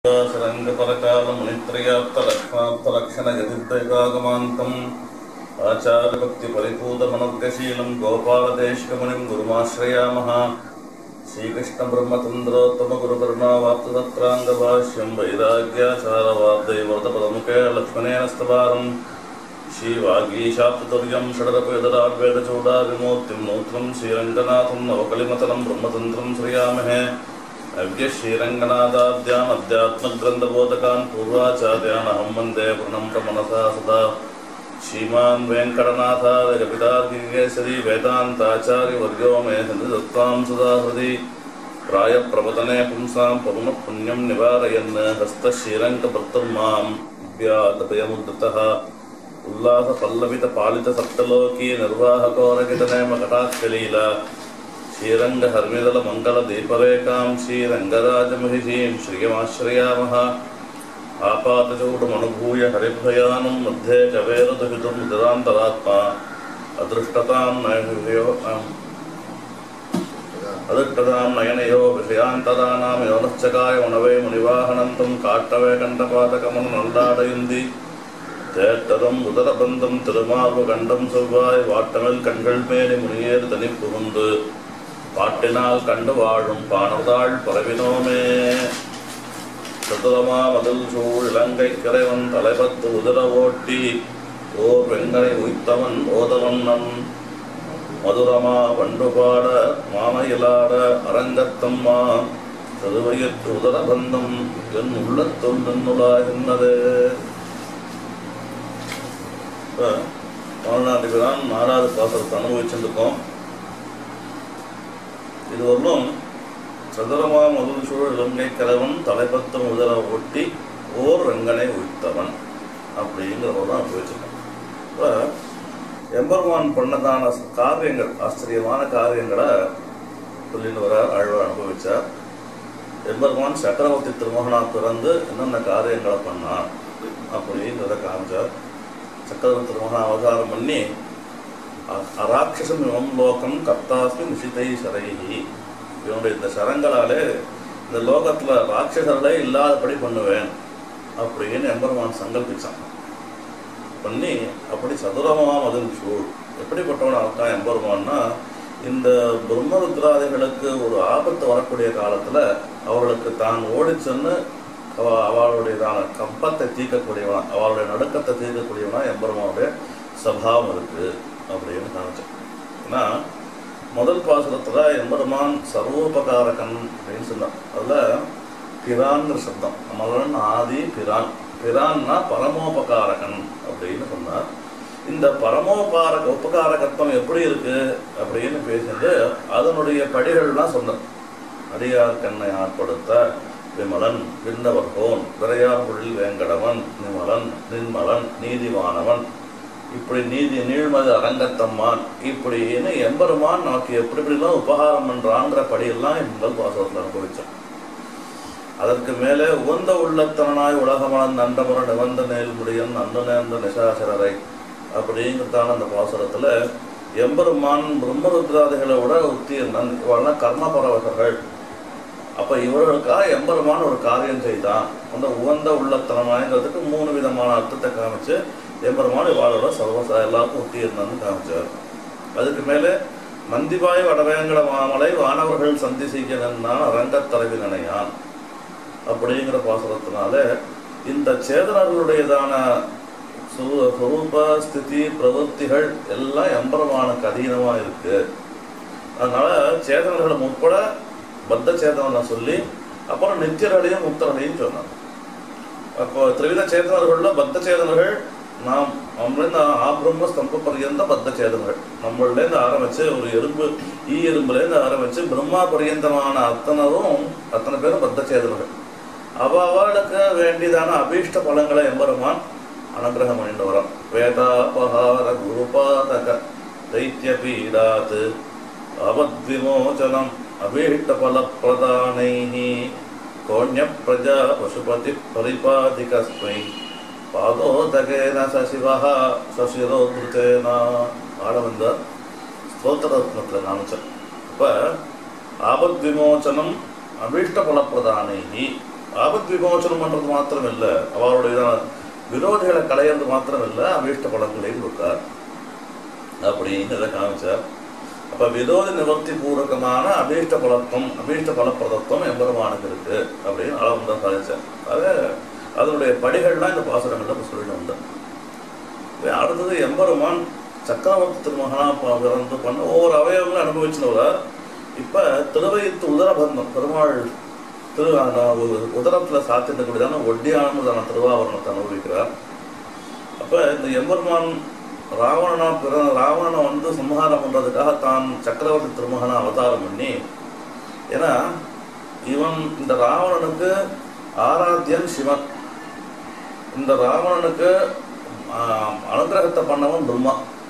सरङ्गपरकालमुनित्रयाप्तलक्ष्माप्तलक्षणयदिर्दयगागमान्तम् आचार्यभक्तिपरिपूतमनर्गशीलं गोपालदेशिकमुनिं गुरुमाश्रयामः श्रीकृष्णब्रह्मचन्द्रोत्तमगुरुकरुणावाप्तदत्राङ्गभाष्यं वैराग्याचारवाब्दैवर्तपदमुखे लक्ष्मणेन स्तवारम् श्रीवागीशाप्तुर्यं षडरपयदराड्वेदचूडाविमूर्तिं नूत्रं श्रीरङ्गनाथं नवकलिमतनं ब्रह्मतन्त्रं श्रियामहे नव्यश्रीरङ्गनाथाद्यान् अध्यात्मग्रन्थबोधकान् पूर्वाचार्यान् अहं वन्दे प्रणम्र मनसा सदा श्रीमान् वेङ्कटनाथार्यकपितार्किकेसरी वेदान्ताचार्यवर्यो मे सन्निधत्तां सदा हृदि प्रायप्रवदने पुंसां पवनपुण्यं निवारयन् हस्तश्रीरङ्गभर्तर्मां व्यादभयमुद्धतः उल्लासपल्लवितपालितसप्तलोकी निर्वाहकोरकितनेमकटाक्षलीला श्रीरङ्गहर्मिदलमङ्गलदीपरेखां श्रीरङ्गराजमहिषीं श्रियमाश्रयामः आपातचूडमनुभूय हरिभयानं मध्ये कवेरदहितुर्मुदरान्तरात्मा अदृष्टतां नयो ಅದೃಷ್ಟದಾಂ ನಯನಯೋ ವಿಷಯಾಂತದಾನಾಂ ಯೋನಶ್ಚಕಾಯ ಉಣವೇ ಮುನಿವಾಹನಂತಂ ಕಾಟ್ಟವೇ ಕಂಠಪಾತಕಮನು நல்லாடையுந்தி தேட்டதும் உதரபந்தம் திருமார்பு கண்டம் செவ்வாய் வாட்டமில் கண்கள் மேலே முனியேறு தனி புகுந்து பாட்டினால் கண்டு வாழும் பானதாள் பரவினோமே சதுரமா மதில் சூழ் இலங்கை கிரைவன் தலைபத்து உதர ஓட்டி ஓர் வெங்கனை உய்த்தவன் ஓதவண்ணன் மதுரமா வண்டுபாட மாமையிலாட அரங்கத்தம்மா திருவையற்று உதரபந்தம் என் உள்ளத்துள் நின்னுலாகின்றது தமிழ்நாட்டுக்கு தான் நாலாவது பாசனத்தை அனுபவிச்சிருக்கோம் இது வரலும் சதுரமா முதல் சூழல் இலங்கை கலவன் தலைபத்து முதல ஒட்டி ஓர் ரங்கனை உய்த்தவன் அப்படிங்கிறத தான் அனுபவிச்சிருக்கோம் இப்போ எம்பெருமான் பண்ணதான காரியங்கள் ஆச்சரியமான காரியங்களை சொல்லிட்டு வர ஆழ்வார் அனுபவிச்சார் எம்பெருமான் சக்கரவர்த்தி திருமகனா பிறந்து என்னென்ன காரியங்களை பண்ணான் அப்படிங்கிறத காமிச்சார் சக்கரவர்த்தி திருமகனா அவதாரம் பண்ணி அ- அராட்சசம் இவம் லோகம் கர்த்தாஸ்மி நிஷிதை சரைஹி இவனுடைய இந்த சரங்களாலே இந்த லோகத்துல ராட்சசர்களே இல்லாதபடி பண்ணுவேன் அப்படின்னு எம்பெருமான் சங்கல்பிச்சான் பண்ணி அப்படி சதுரமா மதில் சூழ் எப்படிப்பட்டவன் அவன் எம்பெருமான்னா இந்த பிரம்மருத்ராதிகளுக்கு ஒரு ஆபத்து வரக்கூடிய காலத்துல அவர்களுக்கு தான் ஓடிச் சென்று அவ அவளுடையதான கம்பத்தை தீர்க்கக்கூடியவனா அவளுடைய நடுக்கத்தை தீர்க்கக்கூடியவனா எம்பெருமானுடைய சபாவம் இருக்கு அப்படின்னு காமிச்சேன் ஏன்னா முதல் பாசுரத்துல எம்பெருமான் சர்வோபகாரகன் அப்படின்னு சொன்னான் அதுல பிரான்ங்கிற சப்தம் நம்மளோட ஆதி பிரான் பிரான்னா பரமோபகாரகன் அப்படின்னு சொன்னார் இந்த பரமோபாரக உபகாரகத்துவம் எப்படி இருக்கு அப்படின்னு பேசிட்டு அதனுடைய படிகள்லாம் சொன்னார் அடியார் கண்ணை ஆட்படுத்த விமலன் விண்ணவர்கோன் விரையார்புழில் வேங்கடவன் நிமலன் நின்மலன் நீதிவானவன் இப்படி நீதி நீழ்மது அரங்கத்தம்மான் இப்படின்னு எம்பெருமான் நமக்கு எப்படி எப்படிலாம் உபகாரம் பண்றாங்கிற படியெல்லாம் முதல் பாசத்தில் அனுபவிச்சோம் அதற்கு மேலே உகந்த உள்ளத்தனாய் உலகமலன் நன்றமுற நிவந்த நேர்முடியன் அன்று நேர்ந்த நிசாசரரை அப்படிங்கிறதான அந்த பாசுரத்துல எம்பெருமான் பிரம்மருத்ராதிகளை விட உத்தீர்ணன் இவெல்லாம் கர்ம பரவகர்கள் அப்ப இவர்களுக்காக எம்பெருமான் ஒரு காரியம் செய்தான் அந்த உகந்த உள்ளத்தனமாய்ங்கிறதுக்கு மூணு விதமான அர்த்தத்தை காமிச்சு எம்பெருமான் இவாளோட சர்வச எல்லாருக்கும் உத்தீர்ணன்னு காமிச்சார் அதுக்கு மேலே மந்திபாய் வடவேங்கட மாமலை வானவர்கள் சந்தி செய்யணுன்னான் அரங்கத் தலைவி நினையான் அப்படிங்கிற பாசுரத்தினால இந்த சேதனர்களுடையதான சு- சுரூப ஸ்திதி பிரவൃத்திகள் எல்லாம் எம்பெருமானுக்கு அதீனமா இருக்கு அதனால சேதனர்களை உட்பட பத்த சேதனை சொல்லி அப்புறம் நித்தியர்களையும் முக்தர்களையும் சொன்னார் அப்போ திரிவித சேதனர்கள்ல பத்த சேதனர்கள் நாம் நம்மளேருந்து ஆபிரம்ம ஸ்தம்ப பரியந்த பத்த சேதனர்கள் நம்மளேருந்து ஆரம்பிச்சு ஒரு எறும்பு ஈ எறும்புலேருந்து ஆரம்பிச்சு பிரம்மா பரியந்தமான அத்தனரும் அத்தனை பேரும் பத்த சேதனர்கள் அவ அவளுக்கு வேண்டியதான அபீஷ்ட பலங்களை எம்பெருமான் அனுகிரகம் பண்ணிட்டு வரோம் வேதாபகார குருபாதக தைத்திய பீடாத் அவத்விமோச்சனம் அபீஷ்ட பல பிரதானைஹி கோண்ய பிரஜா பசுபதி பரிபாதிகஸ்மை பாதோதகேன சசிவஹ சசிரோத்ருதேன ஆட வந்த ஸ்தோத்திரத்னத்தில் காமிச்சேன் இப்போ ஆபத் விமோச்சனம் அபீஷ்ட பலப்பிரதானைகி ஆபத் விமோசனம் பண்றது மாத்திரம் இல்லை அவருடைய விரோதிகளை களையிறது மாத்திரம் இல்லை அபீஷ்ட பலங்களையும் கொடுத்தார் அப்படிங்கிறத காமிச்சார் அப்ப விரோத நிவர்த்தி பூர்வகமான அபீஷ்ட பலத்துவம் அபீஷ்ட பலப்பிரதத்துவம் எம்பெருமானுக்கு இருக்கு அப்படின்னு அளவு தான் சாதிச்சார் அது அதனுடைய படிகள்லாம் இந்த பாசுரங்கள்ல சொல்லிட்டு வந்தேன் இப்ப அடுத்தது எம்பெருமான் சக்கரவர்த்தி திருமகனா ப- பிறந்து பண்ண ஒவ்வொரு அவயவங்களும் அனுபவிச்சுனவர் இப்ப திருவயித்து உதரபந்தம் பெருமாள் திரு அந்த உ- உதரத்துல சாத்திட்டக்கூடியதான ஒட்டியானதான திருவாவரணத்தை அனுபவிக்கிறார் அப்ப இந்த எம்பெருமான் ராவணனா பிற ராவணனை வந்து சம்ஹாரம் பண்றதுக்காக தான் சக்கரவர்த்தி திருமகனா அவதாரம் பண்ணி ஏன்னா இவன் இந்த ராவணனுக்கு ஆராத்தியன் சிவன் இந்த ராவணனுக்கு ஆஹ், அனுகிரகத்தை பண்ணவன் பிரம்மா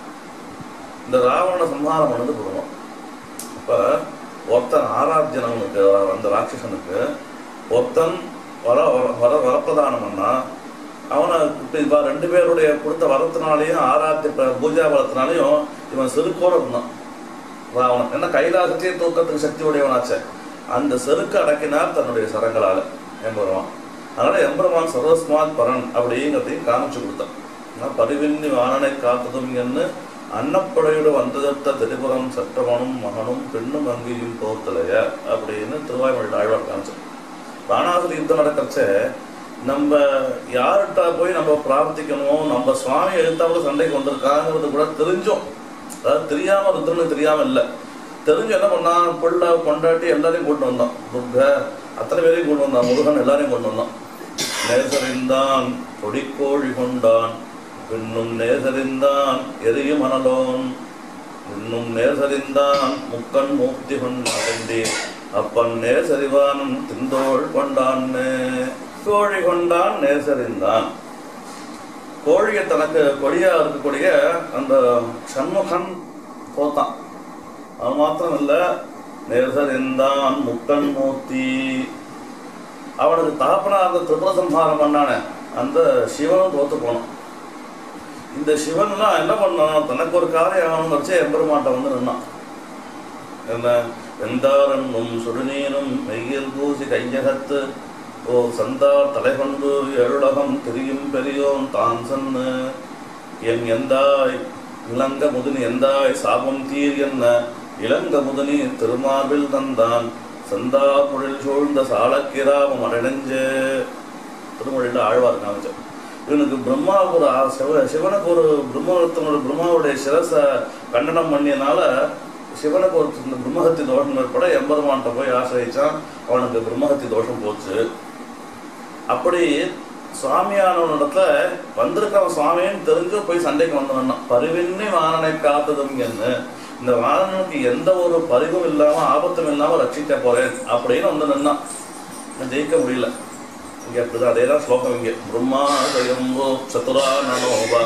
இந்த ராவணனை சம்ஹாரம் பண்ணது பிரம்மா இப்ப ஒருத்தன் ஆராத்தியன் அவனுக்கு அந்த ராட்சசனுக்கு ஒருத்தன் வர வர- வர வரப்பிரதானம் பண்ணா அவனை இப்ப இவ ரெண்டு பேருடைய கொடுத்த வரத்தினாலையும் ஆராத்திய ப- பூஜா பலத்தினாலையும் இவன் செருக்கோட இருந்தான் ராவணன் ஏன்னா கைலாசத்தையே தூக்கத்துக்கு சக்தி உடையவனாச்சே அந்த செருக்கு அடக்கினார் தன்னுடைய சரங்களால எம்பெருமான் அதனால எம்பெருமான் சர்வஸ்மாத் பரன் அப்படிங்கிறதையும் காமிச்சு கொடுத்தான் ஆனா, பரிவின்னி வாணனை காத்ததும் என்று அன்னப்படையோடு வந்ததத்த திரிபுரம் சற்றவனும் மகனும் பெண்ணும் அங்கேயும் போர்த்தலைய அப்படின்னு திருவாய்மொழி ஆழ்வார் காமிச்சார் ராணாசுரி யுத்தம் நடக்கிறச்ச நம்ம யார்கிட்ட போய் நம்ம பிரார்த்திக்கணும் நம்ம சுவாமி எழுத்தாப்புல சண்டைக்கு வந்திருக்காங்கிறது கூட தெரிஞ்சோம் அதாவது தெரியாம ருத்ரனுக்கு தெரியாம இல்ல தெரிஞ்சு என்ன பண்ணான் பிள்ளை கொண்டாட்டி எல்லாரையும் கொண்டு வந்தான் துர்க அத்தனை பேரையும் கொண்டு வந்தான் முருகன் எல்லாரையும் கொண்டு வந்தான் நேசறிந்தான் கொடிக்கோழி கொண்டான் பின்னும் நேசறிந்தான் எரியும் அனலோன் இன்னும் நேசறிந்தான் முக்கண் மூர்த்தி கொண்டாண்டி அப்பன் நேசறிவான் திந்தோள் கொண்டான்னு கோழி கொண்டான் நேசறிந்தான் கோழியை தனக்கு கொடியா இருக்கக்கூடிய அந்த சண்முகன் போத்தான் அது மாத்திரம் இல்ல நேசறிந்தான் முக்கண் மூர்த்தி அவனுக்கு தகப்பனா அந்த திரிபுர சம்ஹாரம் பண்ணானே அந்த சிவனும் தோத்து போனான் இந்த சிவன்லாம் என்ன பண்ணான் தனக்கு ஒரு காரியம் ஆகணும்னு வச்சு எம்பெருமாட்ட வந்து நின்னான் என்ன வெந்தாரன்னும் சுடுநீரும் மெய்யில் பூசி கையகத்து ஓ சந்தார் தலைகொண்டு எழுலகம் திரியும் பெரியோன் தான் சொன்னு என் எந்தாய் இளங்க முதுனி எந்தாய் சாபம் தீர் என்ன இளங்க முதுனி திருமார்பில் தந்தான் சந்தா பொழில் சூழ்ந்த சாலக்கிராமம் அடைஞ்சு திருமொழியில் ஆழ்வார் காமிச்சார் இவனுக்கு பிரம்மாவுக்கு ஒரு ஆ- சிவ சிவனுக்கு ஒரு பிரம்மத்தனோட பிரம்மாவுடைய சிரசை கண்டனம் பண்ணியனால சிவனுக்கு ஒரு இந்த பிரம்மஹத்தி தோஷம் ஏற்பட எம்பெருமான்கிட்ட போய் ஆசிரியிச்சான் அவனுக்கு பிரம்மஹத்தி தோஷம் போச்சு அப்படி சுவாமியானவனிடத்துல வந்திருக்கவன் சுவாமின்னு தெரிஞ்சு போய் சண்டைக்கு வந்தவன் பரிவின்னி வாணனை காத்ததும் என்ன இந்த வாணனுக்கு எந்த ஒரு பரிவும் இல்லாம ஆபத்தும் இல்லாம ரட்சிக்க போறேன் அப்படின்னு வந்து நின்னான் நான் ஜெயிக்க முடியல இங்க அப்படிதான் அதே தான் ஸ்லோகம் இங்க பிரம்மா ஸ்வயம்போ சதுரா நனோவா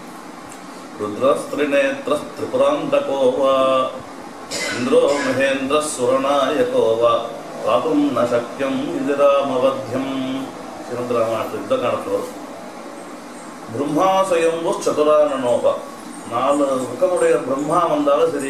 ருத்ரஸ்திரிநேத்திர திரிபுராந்தகோவா இந்திரோ மகேந்திர சுரநாயகோ வா பாபும் ந சக்கியம் இதிராமவத்தியம் சிவந்தராமாயணத்து யுத்த காலத்தில் வரும் பிரம்மா சுயம்பு சதுரானனோபா நாலு முகமுடைய பிரம்மா வந்தாலும் சரி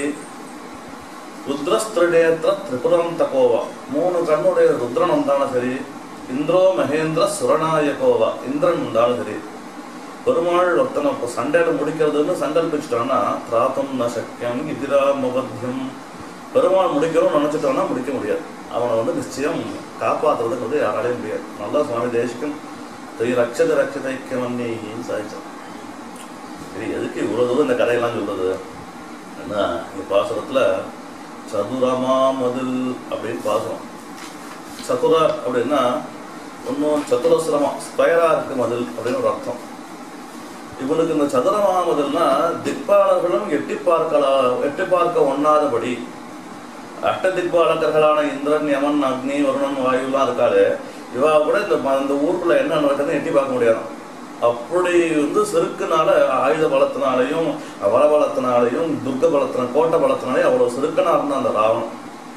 ருத்ரஸ்திரிநேத்திர திரிபுரம் தகோவா மூணு கண்ணுடைய ருத்ரன் வந்தாலும் சரி இந்திரோ மகேந்திர சுரநாயகோவா இந்திரன் வந்தாலும் சரி பெருமாள் ஒருத்தனை இப்போ சண்டையில முடிக்கிறதுன்னு சங்கல்பிச்சிட்டான்னா திராத்தம் ந சக்கியம் இதிரா மபத்தியம் பெருமாள் முடிக்கணும்னு நினைச்சிட்டோம்னா முடிக்க முடியாது அவனை வந்து நிச்சயம் காப்பாத்துறதுக்கு வந்து யாராலையும் முடியாது நல்லா சுவாமி தேசிக்கும் திரு ரட்சத ரட்சதைக்கமன்னின்னு சாதிச்சான் சரி எதுக்கு இவ்வளவு தூரம் இந்த கதையெல்லாம் சொல்றது என்ன இந்த பாசுரத்துல சதுரமா மதில் அப்படின்னு பாசுரம் சதுர அப்படின்னா ஒன்றும் சதுரஸ்ரமா ஸ்கொயரா இருக்கு மதில் அப்படின்னு ஒரு அர்த்தம் இவனுக்கு இந்த சதுரமா மதில்னா திக்பாலர்களும் எட்டி பார்க்கலா எட்டி பார்க்க ஒண்ணாதபடி அஷ்ட திக்பாலகர்களான இந்திரன் யமன் அக்னி வருணன் வாயுலாம் இருக்காரு இவா கூட இந்த ம- இந்த ஊருக்குள்ள என்ன நடக்குதுன்னு எட்டி பார்க்க முடியாதாம் அப்படி வந்து செருக்குனால ஆயுத பலத்தினாலையும் வர பலத்தினாலையும் துர்க்க பலத்தின கோட்டை பலத்தினாலையும் அவ்வளவு செருக்கனா இருந்தான் அந்த ராவணன்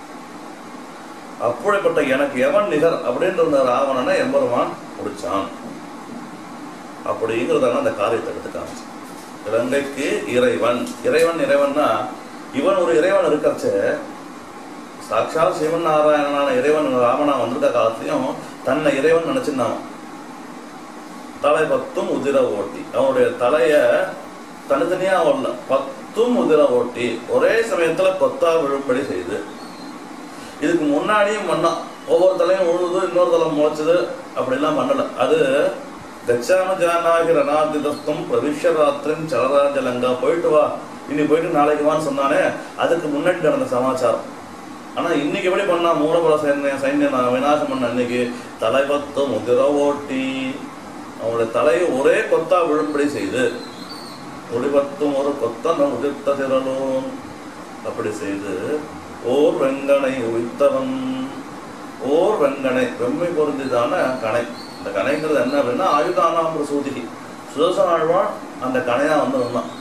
அப்படிப்பட்ட எனக்கு எவன் நிகர் அப்படின்ற அந்த ராவணனை எம்பெருமான் முடிச்சான் அப்படிங்கிறதான அந்த காரியத்தை எடுத்து காமிச்சு இலங்கைக்கு இறைவன் இறைவன் இறைவன்னா இவன் ஒரு இறைவன் இருக்கச்ச சாட்சாத் சிவன் நாராயணனான இறைவன் ராமனா வந்திருக்க காலத்திலையும் தன்னை இறைவன் நினைச்சிருந்தான் தலை பத்தும் உதிர ஓட்டி அவனுடைய தலைய தனித்தனியா வரல பத்தும் உதிர ஓட்டி ஒரே சமயத்துல பத்தா விழும்படி செய்து இதுக்கு முன்னாடியும் பண்ணான் ஒவ்வொரு தலையும் விழுது இன்னொரு தலை முளைச்சது அப்படிலாம் பண்ணல அது தட்சாம ஜானாகி ரணாதிதஸ்தம் பிரவிஷ்ய ராத்திரின் சலராஜலங்கா போயிட்டு வா இனி போயிட்டு நாளைக்கு வான்னு சொன்னானே அதுக்கு முன்னாடி நடந்த சமாச்சாரம் ஆனா இன்னைக்கு எப்படி பண்ணா மூலபல சைன்யம் சைன்யம் நான் விநாசம் பண்ண அன்னைக்கு தலை பத்தும் உதிர ஓட்டி அவனுடைய தலையை ஒரே கொத்தா விழும்படி செய்து முடிபத்தும் ஒரு கொத்தன உதிர்த்த திரளும் அப்படி செய்து ஓர் வெங்கனை உய்த்தவன் ஓர் வெங்கனை வெம்மை பொருந்திதான கணை இந்த கணைங்கிறது என்ன அப்படின்னா ஆயுதானாம் பிரசூதிகி சுதர்சன ஆழ்வான் அந்த கணையா வந்து வந்தான்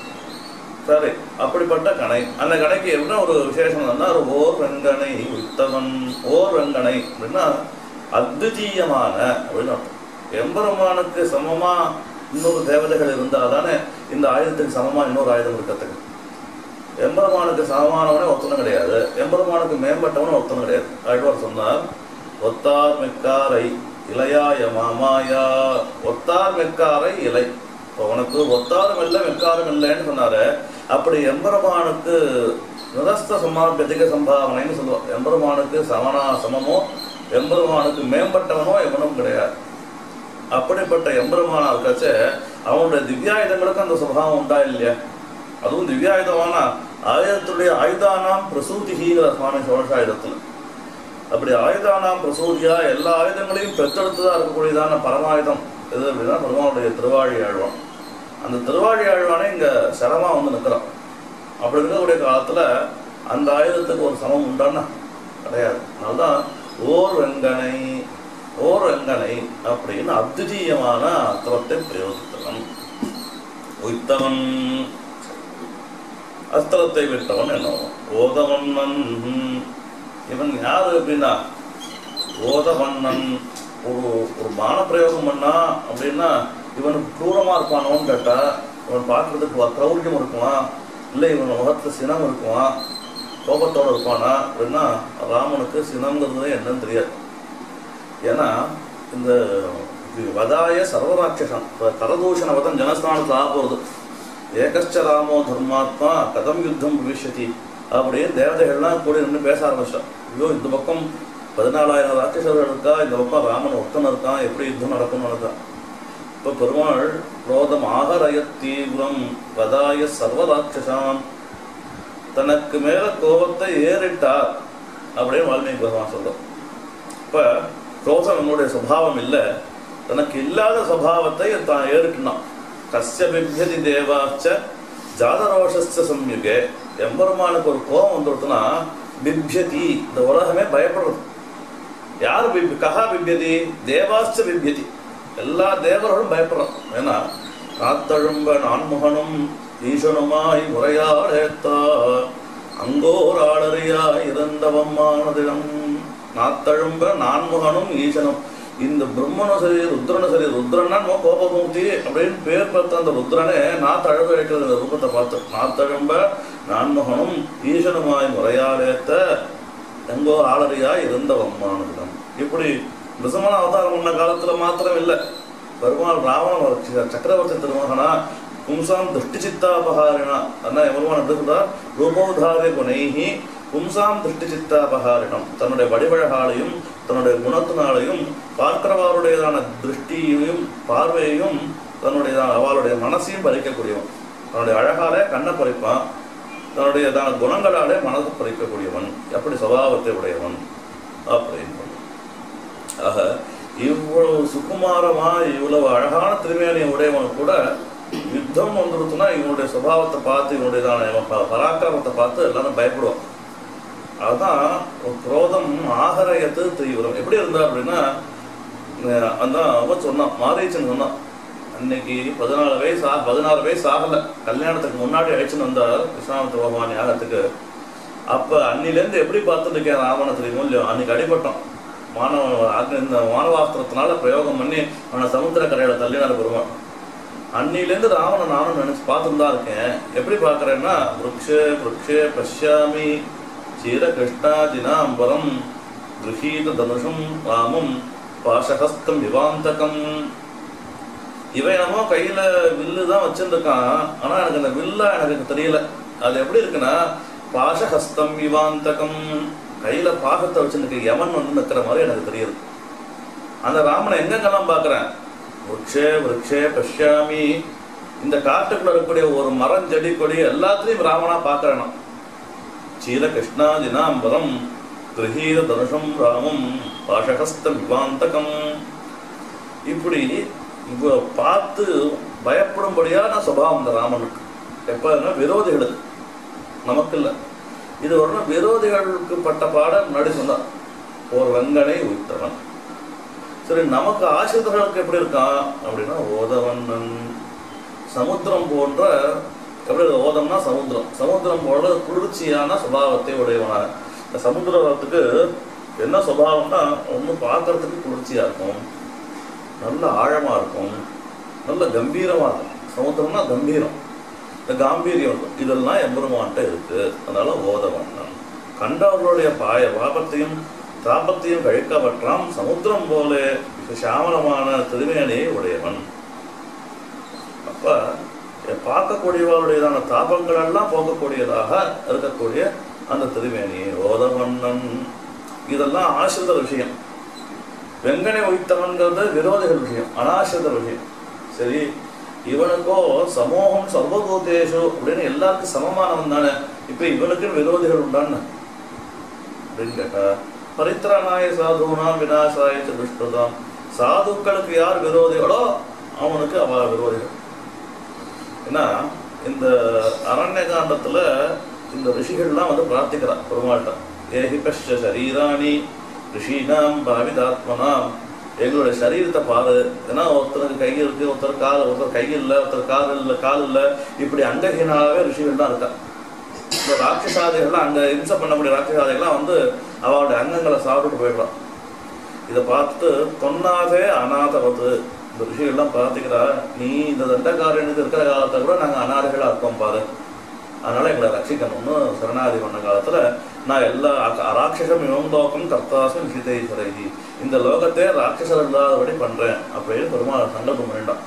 சரி அப்படிப்பட்ட கணை அந்த கணைக்கு என்ன ஒரு விசேஷம் என்னன்னா ஒரு ஓர் வெங்கனை உய்த்தவன் ஓர் வெங்கனை அப்படின்னா அத்விதீயமான அப்படின்னு அர்த்தம் எம்பெருமானுக்கு சமமா இன்னொரு தேவதைகள் இருந்தால் தானே இந்த ஆயுதத்துக்கு சமமா இன்னொரு ஆயுதம் இருக்கிறதுக்கு எம்பெருமானுக்கு சமமானவனே ஒருத்தனும் கிடையாது எம்பெருமானுக்கு மேம்பட்டவனும் ஒருத்தனும் கிடையாது ஆழ்வார் சொன்னார் ஒத்தார் மெக்காரை இளையாய மாமாயா ஒத்தார் மெக்காரை இலை இப்போ உனக்கு ஒத்தாரும் இல்லை மெக்காரும் இல்லைன்னு சொன்னாரு அப்படி எம்பெருமானுக்கு நிரஸ்த சமாபியதிக சம்பாவனைன்னு சொல்லுவோம் எம்பெருமானுக்கு சமனா சமமோ எம்பெருமானுக்கு மேம்பட்டவனோ எவனும் கிடையாது அப்படிப்பட்ட எம்பெருமானா இருக்காச்ச அவனுடைய திவ்யாயுதங்களுக்கு அந்த சுபாவம் உண்டா இல்லையா அதுவும் திவ்யாயுதமான ஆயுதத்துடைய ஆயுதானாம் பிரசூதிகிங்கிற சுவாமி சோழசாயுதத்துல அப்படி ஆயுதானாம் பிரசூதியா எல்லா ஆயுதங்களையும் பெற்றெடுத்துதான் இருக்கக்கூடியதான பரமாயுதம் எது அப்படின்னா பெருமானுடைய திருவாழி ஆழ்வான் அந்த திருவாழி ஆழ்வானே இங்க சரமா வந்து நிற்கிறான் அப்படி இருக்கக்கூடிய காலத்துல அந்த ஆயுதத்துக்கு ஒரு சமம் உண்டான்னா கிடையாது அதனால்தான் ஓர் வெங்கனை ஓர் வெங்கனை அப்படின்னு அத்விதீயமான அர்த்தத்தை பிரயோகித்தவன் உய்த்தவன் அஸ்திரத்தை விட்டவன் என்ன ஓதவண்ணன் இவன் யாரு அப்படின்னா ஓதவண்ணன் ஒரு ஒரு பான பிரயோகம் பண்ணா அப்படின்னா இவனுக்கு கிரூரமா இருப்பானோன்னு கேட்டா இவன் பார்க்கறதுக்கு கிரௌரியம் இருக்குமா இல்லை இவன் முகத்துல சினம் இருக்குமா கோபத்தோட இருப்பானா அப்படின்னா ராமனுக்கு சினம்ங்கிறது என்னன்னு தெரியாது ஏன்னா இந்த இது வதாய சர்வராட்சசம் இப்போ கரதூஷண வதம் ஜனஸ்தானத்தில் ஆக போகிறது ஏகஸ்ச ராமோ தர்மாத்மா கதம் யுத்தம் பவிஷ்யதி அப்படின்னு தேவதைகள்லாம் கூட நின்று பேச ஆரம்பிச்சிட்டான் ஐயோ இந்த பக்கம் பதினாலாயிரம் ராட்சசர்கள் இருக்கா இந்த பக்கம் ராமன் ஒருத்தன் இருக்கான் எப்படி யுத்தம் நடக்கும்னு நடக்கான் இப்போ பெருமாள் குரோதம் ஆகரய தீவிரம் வதாய சர்வராட்சசான் தனக்கு மேல கோபத்தை ஏறிட்டார் அப்படின்னு வால்மீகி பகவான் சொல்றோம் இப்ப குரோதம் நம்முடைய சுபாவம் இல்லை தனக்கு இல்லாத சுபாவத்தை தான் ஏறிட்டுனான் கஸ்ய பிப்யதி தேவாச்ச ஜாதரோஷஸ்ய சம்யுகே எம்பெருமானுக்கு ஒரு கோபம் வந்துடுதுன்னா பிப்யதி இந்த உலகமே பயப்படுறது யார் பிப் கஹா பிப்யதி தேவாச்ச பிப்யதி எல்லா தேவர்களும் பயப்படுறோம் ஏன்னா காத்தழும்ப நான்முகனும் ஈசனுமாய் முறையாடேத்தா அங்கோராளறியாய் இருந்தவம்மானதிடம் நாத்தழும்ப நான்முகனும் ஈசனும் இந்த பிரம்மனும் சரி ருத்ரனும் சரி ருத்ரன்னா நம்ம கோபமூர்த்தி அப்படின்னு பேர் பார்த்த அந்த ருத்ரனே நான் தழுவ வைக்கிறது இந்த ரூபத்தை பார்த்து நாத்தழும்ப நான்முகனும் ஈசனுமாய் முறையாடேத்த எங்கோ ஆளறியா இருந்தவம்மானதிடம் இப்படி நிசமான அவதாரம் பண்ண காலத்துல மாத்திரம் இல்லை பெருமாள் ராவணன் ஒரு சி- சக்கரவர்த்தி திருமகனா பும்சாம் திருஷ்டி சித்தாபகாரிணா அண்ணா எவருமான் எப்படி சொல்றார் ரூபோதாரிய குணைஹி பும்சாம் திருஷ்டி சித்தாபகாரிணம் தன்னுடைய வடிவழகாலையும் தன்னுடைய குணத்தினாலையும் பார்க்கிறவருடையதான திருஷ்டியையும் பார்வையையும் தன்னுடைய அவளுடைய மனசையும் பறிக்கக்கூடியவன் தன்னுடைய அழகாலே கண்ணை பறிப்பான் தன்னுடையதான குணங்களாலே மனதை பறிக்கக்கூடியவன் எப்படி சுபாவத்தை உடையவன் அப்படின்னு ஆக இவ்வளவு சுகுமாரமா இவ்வளவு அழகான திருமேனியை உடையவன் கூட யுத்தம் வந்துருச்சுன்னா இவனுடைய சுபாவத்தை பார்த்து இவனுடையதான இவன் ப- பராக்கிரமத்தை பார்த்து எல்லாரும் பயப்படுவான் அதுதான் ஒரு குரோதம் ஆகரயத்து தீவிரம் எப்படி இருந்தா அப்படின்னா அஹ் அதான் அவன் சொன்னான் மாரீச்சன் சொன்னான் அன்னைக்கு பதினாலு வயசு ஆ பதினாறு வயசு ஆகல கல்யாணத்துக்கு முன்னாடி அழைச்சுன்னு வந்தார் விஸ்வாமித்த பகவான் யாகத்துக்கு அப்ப அன்னிலேருந்து எப்படி பார்த்துட்டு இருக்கேன் ராவண தெரியுமோ இல்லையோ அன்னைக்கு அடிபட்டோம் மாணவ அக்னி- இந்த மானவாஸ்திரத்தினால பிரயோகம் பண்ணி அவனை சமுத்திர கரையில தள்ளினார் பெருமான் அன்னிலேருந்து ராவண நானும் நினைச்சு பார்த்துட்டு தான் இருக்கேன் எப்படி பார்க்கறேன்னா விருக்ஷே விருக்ஷே பஷ்யாமி சீர கிருஷ்ணாஜினாம்பரம் கிருஹீத தனுஷம் ராமம் பாசஹஸ்தம் விவாந்தகம் இவன் என்னமோ கையில வில்லு தான் வச்சிருக்கான் ஆனா எனக்கு அந்த வில்லா எனக்கு தெரியல அது எப்படி இருக்குன்னா பாசஹஸ்தம் விவாந்தகம் கையில பாகத்தை வச்சிருக்க யமன் வந்து நிற்கிற மாதிரி எனக்கு தெரியுது அந்த ராமனை எங்கெங்கெல்லாம் பார்க்கறேன் விருட்சே விருட்சே பஷ்யாமி இந்த காட்டுக்குள்ள இருக்கக்கூடிய ஒரு மரம் செடி கொடி எல்லாத்துலயும் ராமனா பார்க்கறேன் நான். சீல கிருஷ்ணாதினாம்பரம் கிரகீத தனுஷம் ராமம் பாஷகஸ்தம் விவாந்தகம் இப்படி இவ பார்த்து பயப்படும்படியான சுபாவம் இந்த ராமனுக்கு எப்பன்னா விரோதிகளுக்கு நமக்கு இல்லை இது ஒரு விரோதிகளுக்கு பட்ட பாடம் முன்னாடி சொன்னார் ஒரு வெங்கனை உயிர்த்தவன் சரி நமக்கு ஆசிரியர்களுக்கு எப்படி இருக்கான் அப்படின்னா ஓதவண்ணன் சமுத்திரம் போன்ற எப்படி இருக்கு? ஓதம்னா சமுத்திரம் சமுத்திரம் போல குளிர்ச்சியான சுபாவத்தை உடையவனாக இந்த சமுத்திரத்துக்கு என்ன சுபாவம்னா ஒன்று பார்க்கறதுக்கு குளிர்ச்சியா இருக்கும் நல்ல ஆழமா இருக்கும் நல்ல கம்பீரமா இருக்கும் சமுத்திரம்னா கம்பீரம் இந்த காம்பீரியம் இருக்கும் இதெல்லாம் எம்பெருமான்ட்ட இருக்கு அதனால ஓதவண்ணன் கண்டவர்களுடைய பாய பாபத்தையும் தாபத்தையும் கழிக்கவற்றாம் சமுத்திரம் போல சாமலமான திருமேனியை உடையவன் அப்ப பார்க்கக்கூடியவருடையதான தாபங்கள் எல்லாம் போக்கக்கூடியதாக இருக்கக்கூடிய அந்த திருமேனி ஓதவண்ணன் இதெல்லாம் ஆசிரித விஷயம் வெங்கனை உயித்தவன்கிறது விரோதிகள் விஷயம் அனாசிரித விஷயம் சரி இவனுக்கோ சமூகம் சர்வபூதேஷு அப்படின்னு எல்லாருக்கும் சமமானவன் தானே இப்ப இவனுக்கு விரோதிகள் உண்டான்னு அப்படின்னு கேட்டா பரித்திரநாய சாதுனாம் விநாசாய ச துஷ்டதாம் சாதுக்களுக்கு யார் விரோதிகளோ அவனுக்கு அவ விரோதிகள் ஏன்னா இந்த அரண்ய காண்டத்துல இந்த ரிஷிகள்லாம் வந்து பிரார்த்திக்கிறா பெருமாள்கிட்ட ஏஹி பஷ்ட சரீராணி ரிஷினாம் பாவிதாத்மனாம் எங்களுடைய சரீரத்தை பாரு ஏன்னா ஒருத்தருக்கு கை இருக்கு ஒருத்தர் கால் ஒருத்தர் கை இல்லை ஒருத்தர் கால் இல்லை கால் இல்லை இப்படி அங்கஹீனாவே ரிஷிகள் தான் இருக்கா இந்த ராட்சசாதிகள்லாம் அங்க இம்சை பண்ணக்கூடிய ராட்சசாதிகள்லாம் வந்து அவளுடைய அங்கங்களை சாப்பிட்டு போயிடுறான் இதை பார்த்துட்டு தொன்னாதே அநாதவது இந்த ரிஷிகள்லாம் பார்த்துக்கிறா நீ இந்த தண்டக்காரனுக்கு இருக்கிற காலத்தை கூட நாங்கள் அநாதைகளா இருக்கோம் பாரு அதனால எங்களை ரட்சிக்கணும்னு சரணாதி பண்ண காலத்துல நான் எல்லா அக- ராட்சசம் இவந்தோக்கம் கர்த்தாசும் சீதைஸ்வரகி இந்த லோகத்தை ராட்சசர் இல்லாதபடி பண்றேன் அப்படின்னு பெருமாள் சங்கல்பம் பண்ணிட்டான்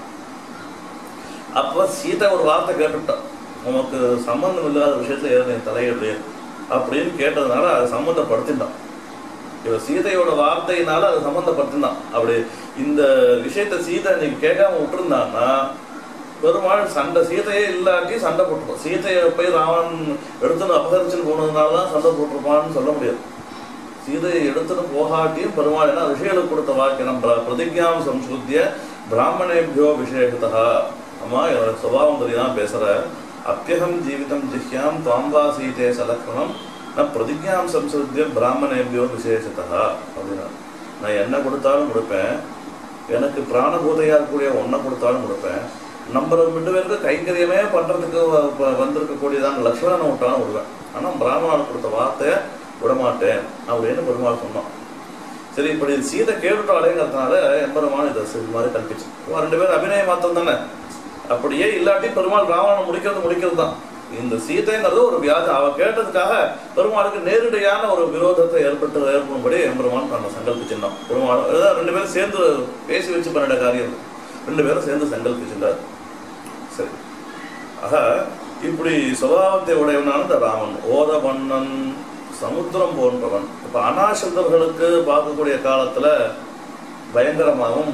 அப்ப சீதை ஒரு வார்த்தை கேட்டுட்டான் உனக்கு சம்பந்தம் இல்லாத விஷயத்துல ஏன் நீ தலையிடு அப்படின்னு கேட்டதுனால அதை சம்மந்தப்படுத்திட்டான் இவ சீதையோட வார்த்தையினால அதை சம்மந்தப்படுத்தினான் அப்படி இந்த விஷயத்த சீதை நீங்க கேட்காம விட்டுருந்தான்னா பெருமாள் சண்டை சீதையே இல்லாட்டி சண்டை போட்டுருப்பான் சீதையை போய் ராவணன் எடுத்துன்னு அபகரிச்சுன்னு போனதுனால தான் சண்டை போட்டிருப்பான்னு சொல்ல முடியாது சீதையை எடுத்துன்னு போகாட்டியும் பெருமாள் என்ன ரிஷிகளுக்கு கொடுத்த வாக்கியம் பிர- பிரதிஜாம் சம்ஸ்கிருத்திய பிராமணேபியோ விசேஷத்தா அம்மா என்னோட சுபாவம் தெரியாம பேசுற அப்பியகம் ஜீவிதம் ஜிஹ்யாம் துவாம்பா சீதே சலக்ஷணம் நான் பிரதிஜாம் சம்ஸ்கிருத்திய பிராமணேபியோ விசேஷத்தா அப்படின்னா நான் என்ன கொடுத்தாலும் கொடுப்பேன் எனக்கு பிராணபூதையா இருக்கக்கூடிய ஒன்றை கொடுத்தாலும் கொடுப்பேன் நம்ம ரெண்டு பேருக்கு கைங்கரியமே பண்றதுக்கு வ- வ- வந்திருக்கக்கூடியதான லட்சுமணனை விட்டாலும் விடுவேன் ஆனா பிராமணனுக்கு கொடுத்த வார்த்தையை விடமாட்டேன் அப்படின்னு பெருமாள் சொன்னான் சரி இப்படி சீதை கேட்டுட்டாலேங்கிறதுனால எம்பெருமான் இதை இது மாதிரி கல்பிச்சு இவன் ரெண்டு பேரும் அபிநய மாத்திரம் தானே அப்படியே இல்லாட்டி பெருமாள் ராவணனை முடிக்கிறது முடிக்கிறது தான் இந்த சீதைங்கிறது ஒரு வியாதி அவ கேட்டதுக்காக பெருமாளுக்கு நேரடியான ஒரு விரோதத்தை ஏற்பட்டு ஏற்படும்படி எம்பெருமான் தன்னை சங்கல்பிச்சிருந்தான் பெருமாள் அதாவது ரெண்டு பேரும் சேர்ந்து பேசி வச்சு பண்ணிட காரியம் ரெண்டு பேரும் சேர்ந்து சங்கல்பிச்சிருந்தார் சரி ஆக இப்படி சுபாவத்தை உடையவனான இந்த ராமன் ஓதவண்ணன் சமுத்திரம் போன்றவன் இப்ப அனாசிரிதர்களுக்கு பார்க்கக்கூடிய காலத்துல பயங்கரமாகவும்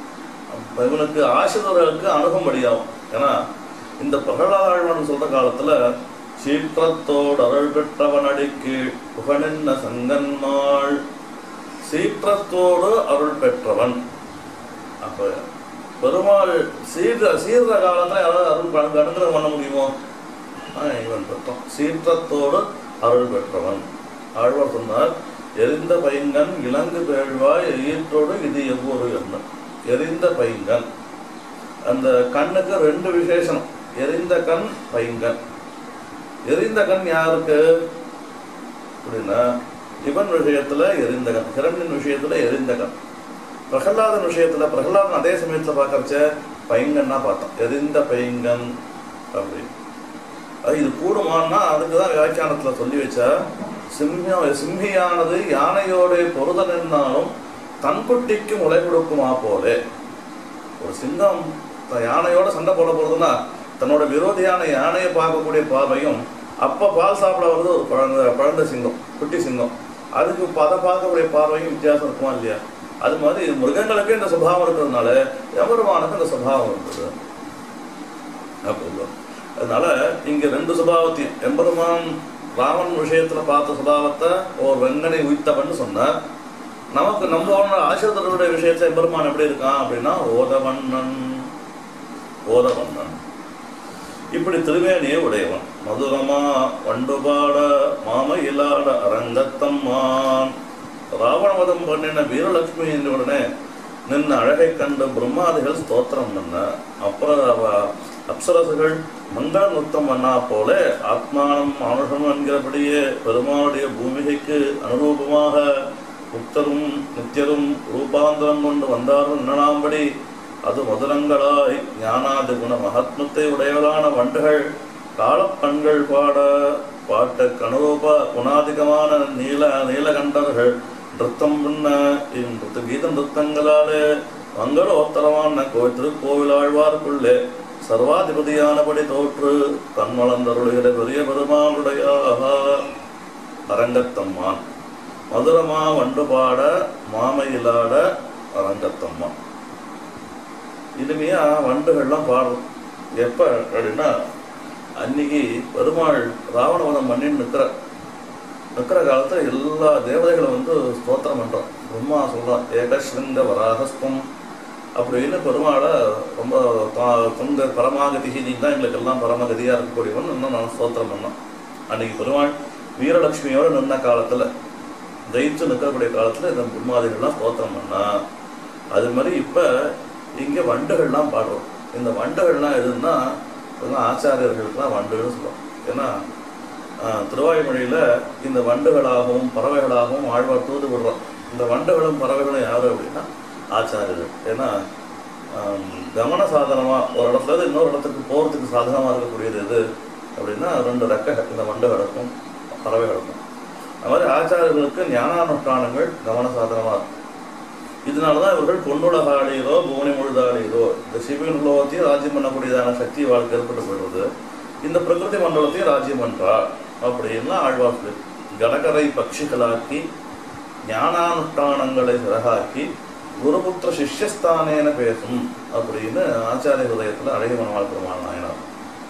இவனுக்கு ஆசிரியர்களுக்கு அணுகும்படியாகும் ஏன்னா இந்த பிரகலாழ்வன் சொல்ற காலத்துல சீற்றத்தோடு அருள் பெற்றவன் அடிக்கு புகழென்ன சங்கன்மாள் சீற்றத்தோடு அருள் பெற்றவன் அப்ப பெருமாள் சீர்ற சீர்ற காலத்துல யாராவது அருள் கணக்கு அனுகிரகம் பண்ண முடியுமோ ஆ, இவன் பெற்றான் சீற்றத்தோடு அருள் பெற்றவன் ஆழ்வார் சொன்னார் எரிந்த பைங்கன் இலங்கு பேழ்வாய் ஈற்றோடு இது எவ்வொரு என்ன எரிந்த பைங்கன் அந்த கண்ணுக்கு ரெண்டு விசேஷனம் எரிந்த கண் பைங்கன் எரிந்த கண் யாருக்கு அப்படின்னா இவன் விஷயத்துல எரிந்த கண் ஹிரண்யன் விஷயத்துல எரிந்த கண் பிரகலாதன் விஷயத்துல பிரகலாதன் அதே சமயத்துல பார்க்கறச்ச பைங்கன்னா பார்த்தோம் எரிந்த பைங்கன் அப்படி அது இது கூடுமான்னா அதுக்கு தான் வியாக்கியானத்துல சொல்லி வச்சா சிம்ஹ சிம்ஹியானது யானையோட பொருதல் என்னாலும் தன் குட்டிக்கு முளை கொடுக்குமா போலே ஒரு சிங்கம் த- யானையோட சண்டை போட போறதுன்னா தன்னோட விரோதியான யானையை பார்க்கக்கூடிய பார்வையும் அப்ப பால் சாப்பிட வருது ஒரு குழந்தை குழந்தை சிங்கம் குட்டி சிங்கம் அதுக்கு இப்ப அதை பார்க்கக்கூடிய பார்வையும் வித்தியாசம் இருக்குமா இல்லையா அது மாதிரி மிருகங்களுக்கு இந்த சுபாவம் இருக்கிறதுனால எவருமானுக்கு இந்த சுபாவம் இருக்குது அப்போ அதனால இங்க ரெண்டு சுபாவத்தையும் எம்பெருமான் ராமன் விஷயத்துல பார்த்த சுபாவத்தை ஒரு வெங்கனை உய்த்தவன் சொன்னார் நமக்கு நம்ம ஆசிரியர்களுடைய விஷயத்துல எம்பெருமான் எப்படி இருக்கான் அப்படின்னா ஓதவண்ணன் ஓதவண்ணன் இப்படி திருவேணியை உடையவன் மதுரமா வண்டுபாட மாமையிலாட அரங்கத்தம்மான் ராவணவதம் பண்ணின வீரலட்சுமி என்ற உடனே நின்ன அழகை கண்டு பிரம்மாதிகள் ஸ்தோத்திரம் பண்ண அப்புறம் அவ அப்சரசுகள் மங்கள நுத்தம் பண்ணா போல ஆத்மானம் மானுஷம் என்கிறபடியே பெருமாளுடைய பூமிகைக்கு அனுரூபமாக முக்தரும் நித்தியரும் ரூபாந்தரம் கொண்டு வந்தார்கள் எண்ணலாம்படி அது மதுரங்களாய் ஞானாதி குண மகாத்மத்தை உடையவளான வண்டுகள் காலப்பண்கள் பாட பாட்ட கனுரூப குணாதிகமான நீல நீலகண்டர்கள் நிறுத்தம் பண்ண இந்நிறுத்த கீத நிறுத்தங்களாலே மங்களோத்தரமான கோ திருக்கோவிலாழ்வார்க்குள்ளே சர்வாதிபதியானபடி தோற்று கண்மலர்ந்தருளுகிற பெரிய பெருமானுடைய அரங்கத்தம்மான் மதுரமா வண்டு பாட மாமையிலாட அரங்கத்தம்மா இனிமையா வண்டுகள்லாம் பாடுறோம் எப்ப அப்படின்னா அன்னைக்கு பெருமாள் ராவணவதம் பண்ணின்னு நிற்கிற நிற்கிற காலத்துல எல்லா தேவதைகளும் வந்து ஸ்தோத்திரம் பண்றோம் பிரம்மா சொல்றான் ஏகஸ்ருங்க வராகஸ்தம் அப்படின்னு பெருமாளை ரொம்ப தா- தொங்க பரமாகதிகி நீ தான் எங்களுக்கு எல்லாம் பரமகதியா இருக்கக்கூடியவன் இன்னும் நான் ஸ்தோத்திரம் பண்ணோம் அன்னைக்கு பெருமாள் வீரலட்சுமியோட நின்ன காலத்துல ஜெயிச்சு நிற்கக்கூடிய காலத்துல இந்த பிரம்மாதிகள்லாம் ஸ்தோத்திரம் பண்ணா அது மாதிரி இப்ப இங்க வண்டுகள்லாம் பாடுறோம் இந்த வண்டுகள்லாம் எதுன்னா இதெல்லாம் ஆச்சாரியர்களுக்கெல்லாம் வண்டுகள்னு சொல்லுவோம் ஏன்னா ஆஹ், திருவாய்மொழியில இந்த வண்டுகளாகவும் பறவைகளாகவும் ஆழ்வார் தூது விடுறோம் இந்த வண்டுகளும் பறவைகளும் யாரு அப்படின்னா ஆச்சாரியர்கள் ஏன்னா ஆம், கமன சாதனமா ஒரு இடத்துல இருந்து இன்னொரு இடத்துக்கு போறதுக்கு சாதனமா இருக்கக்கூடியது எது அப்படின்னா ரெண்டு ரெக்கை இந்த வண்டுகளுக்கும் பறவைகளுக்கும் அது மாதிரி ஆச்சாரியர்களுக்கு ஞானானுஷ்டானங்கள் கவன சாதனமா இருக்கும் இதனாலதான் இவர்கள் பொன்னுலகாளியதோ புவனி முழுதாளியதோ இந்த சிவன் உலகத்தையும் ராஜ்யம் பண்ணக்கூடியதான சக்தி வாழ்க்கை ஏற்பட்டு போயிடுவது இந்த பிரகிருதி மண்டலத்தையும் ராஜ்யம் பண்றா அப்படின்னா ஆழ்வார் சொல்லி கடகரை பட்சிகளாக்கி ஞானானுஷ்டானங்களை சிறகாக்கி குருபுத்திர சிஷ்யஸ்தானேன பேசும் அப்படின்னு ஆச்சாரிய ஹிருதயத்துல அழகிய மனவாள் பெருமாள் நாயனார்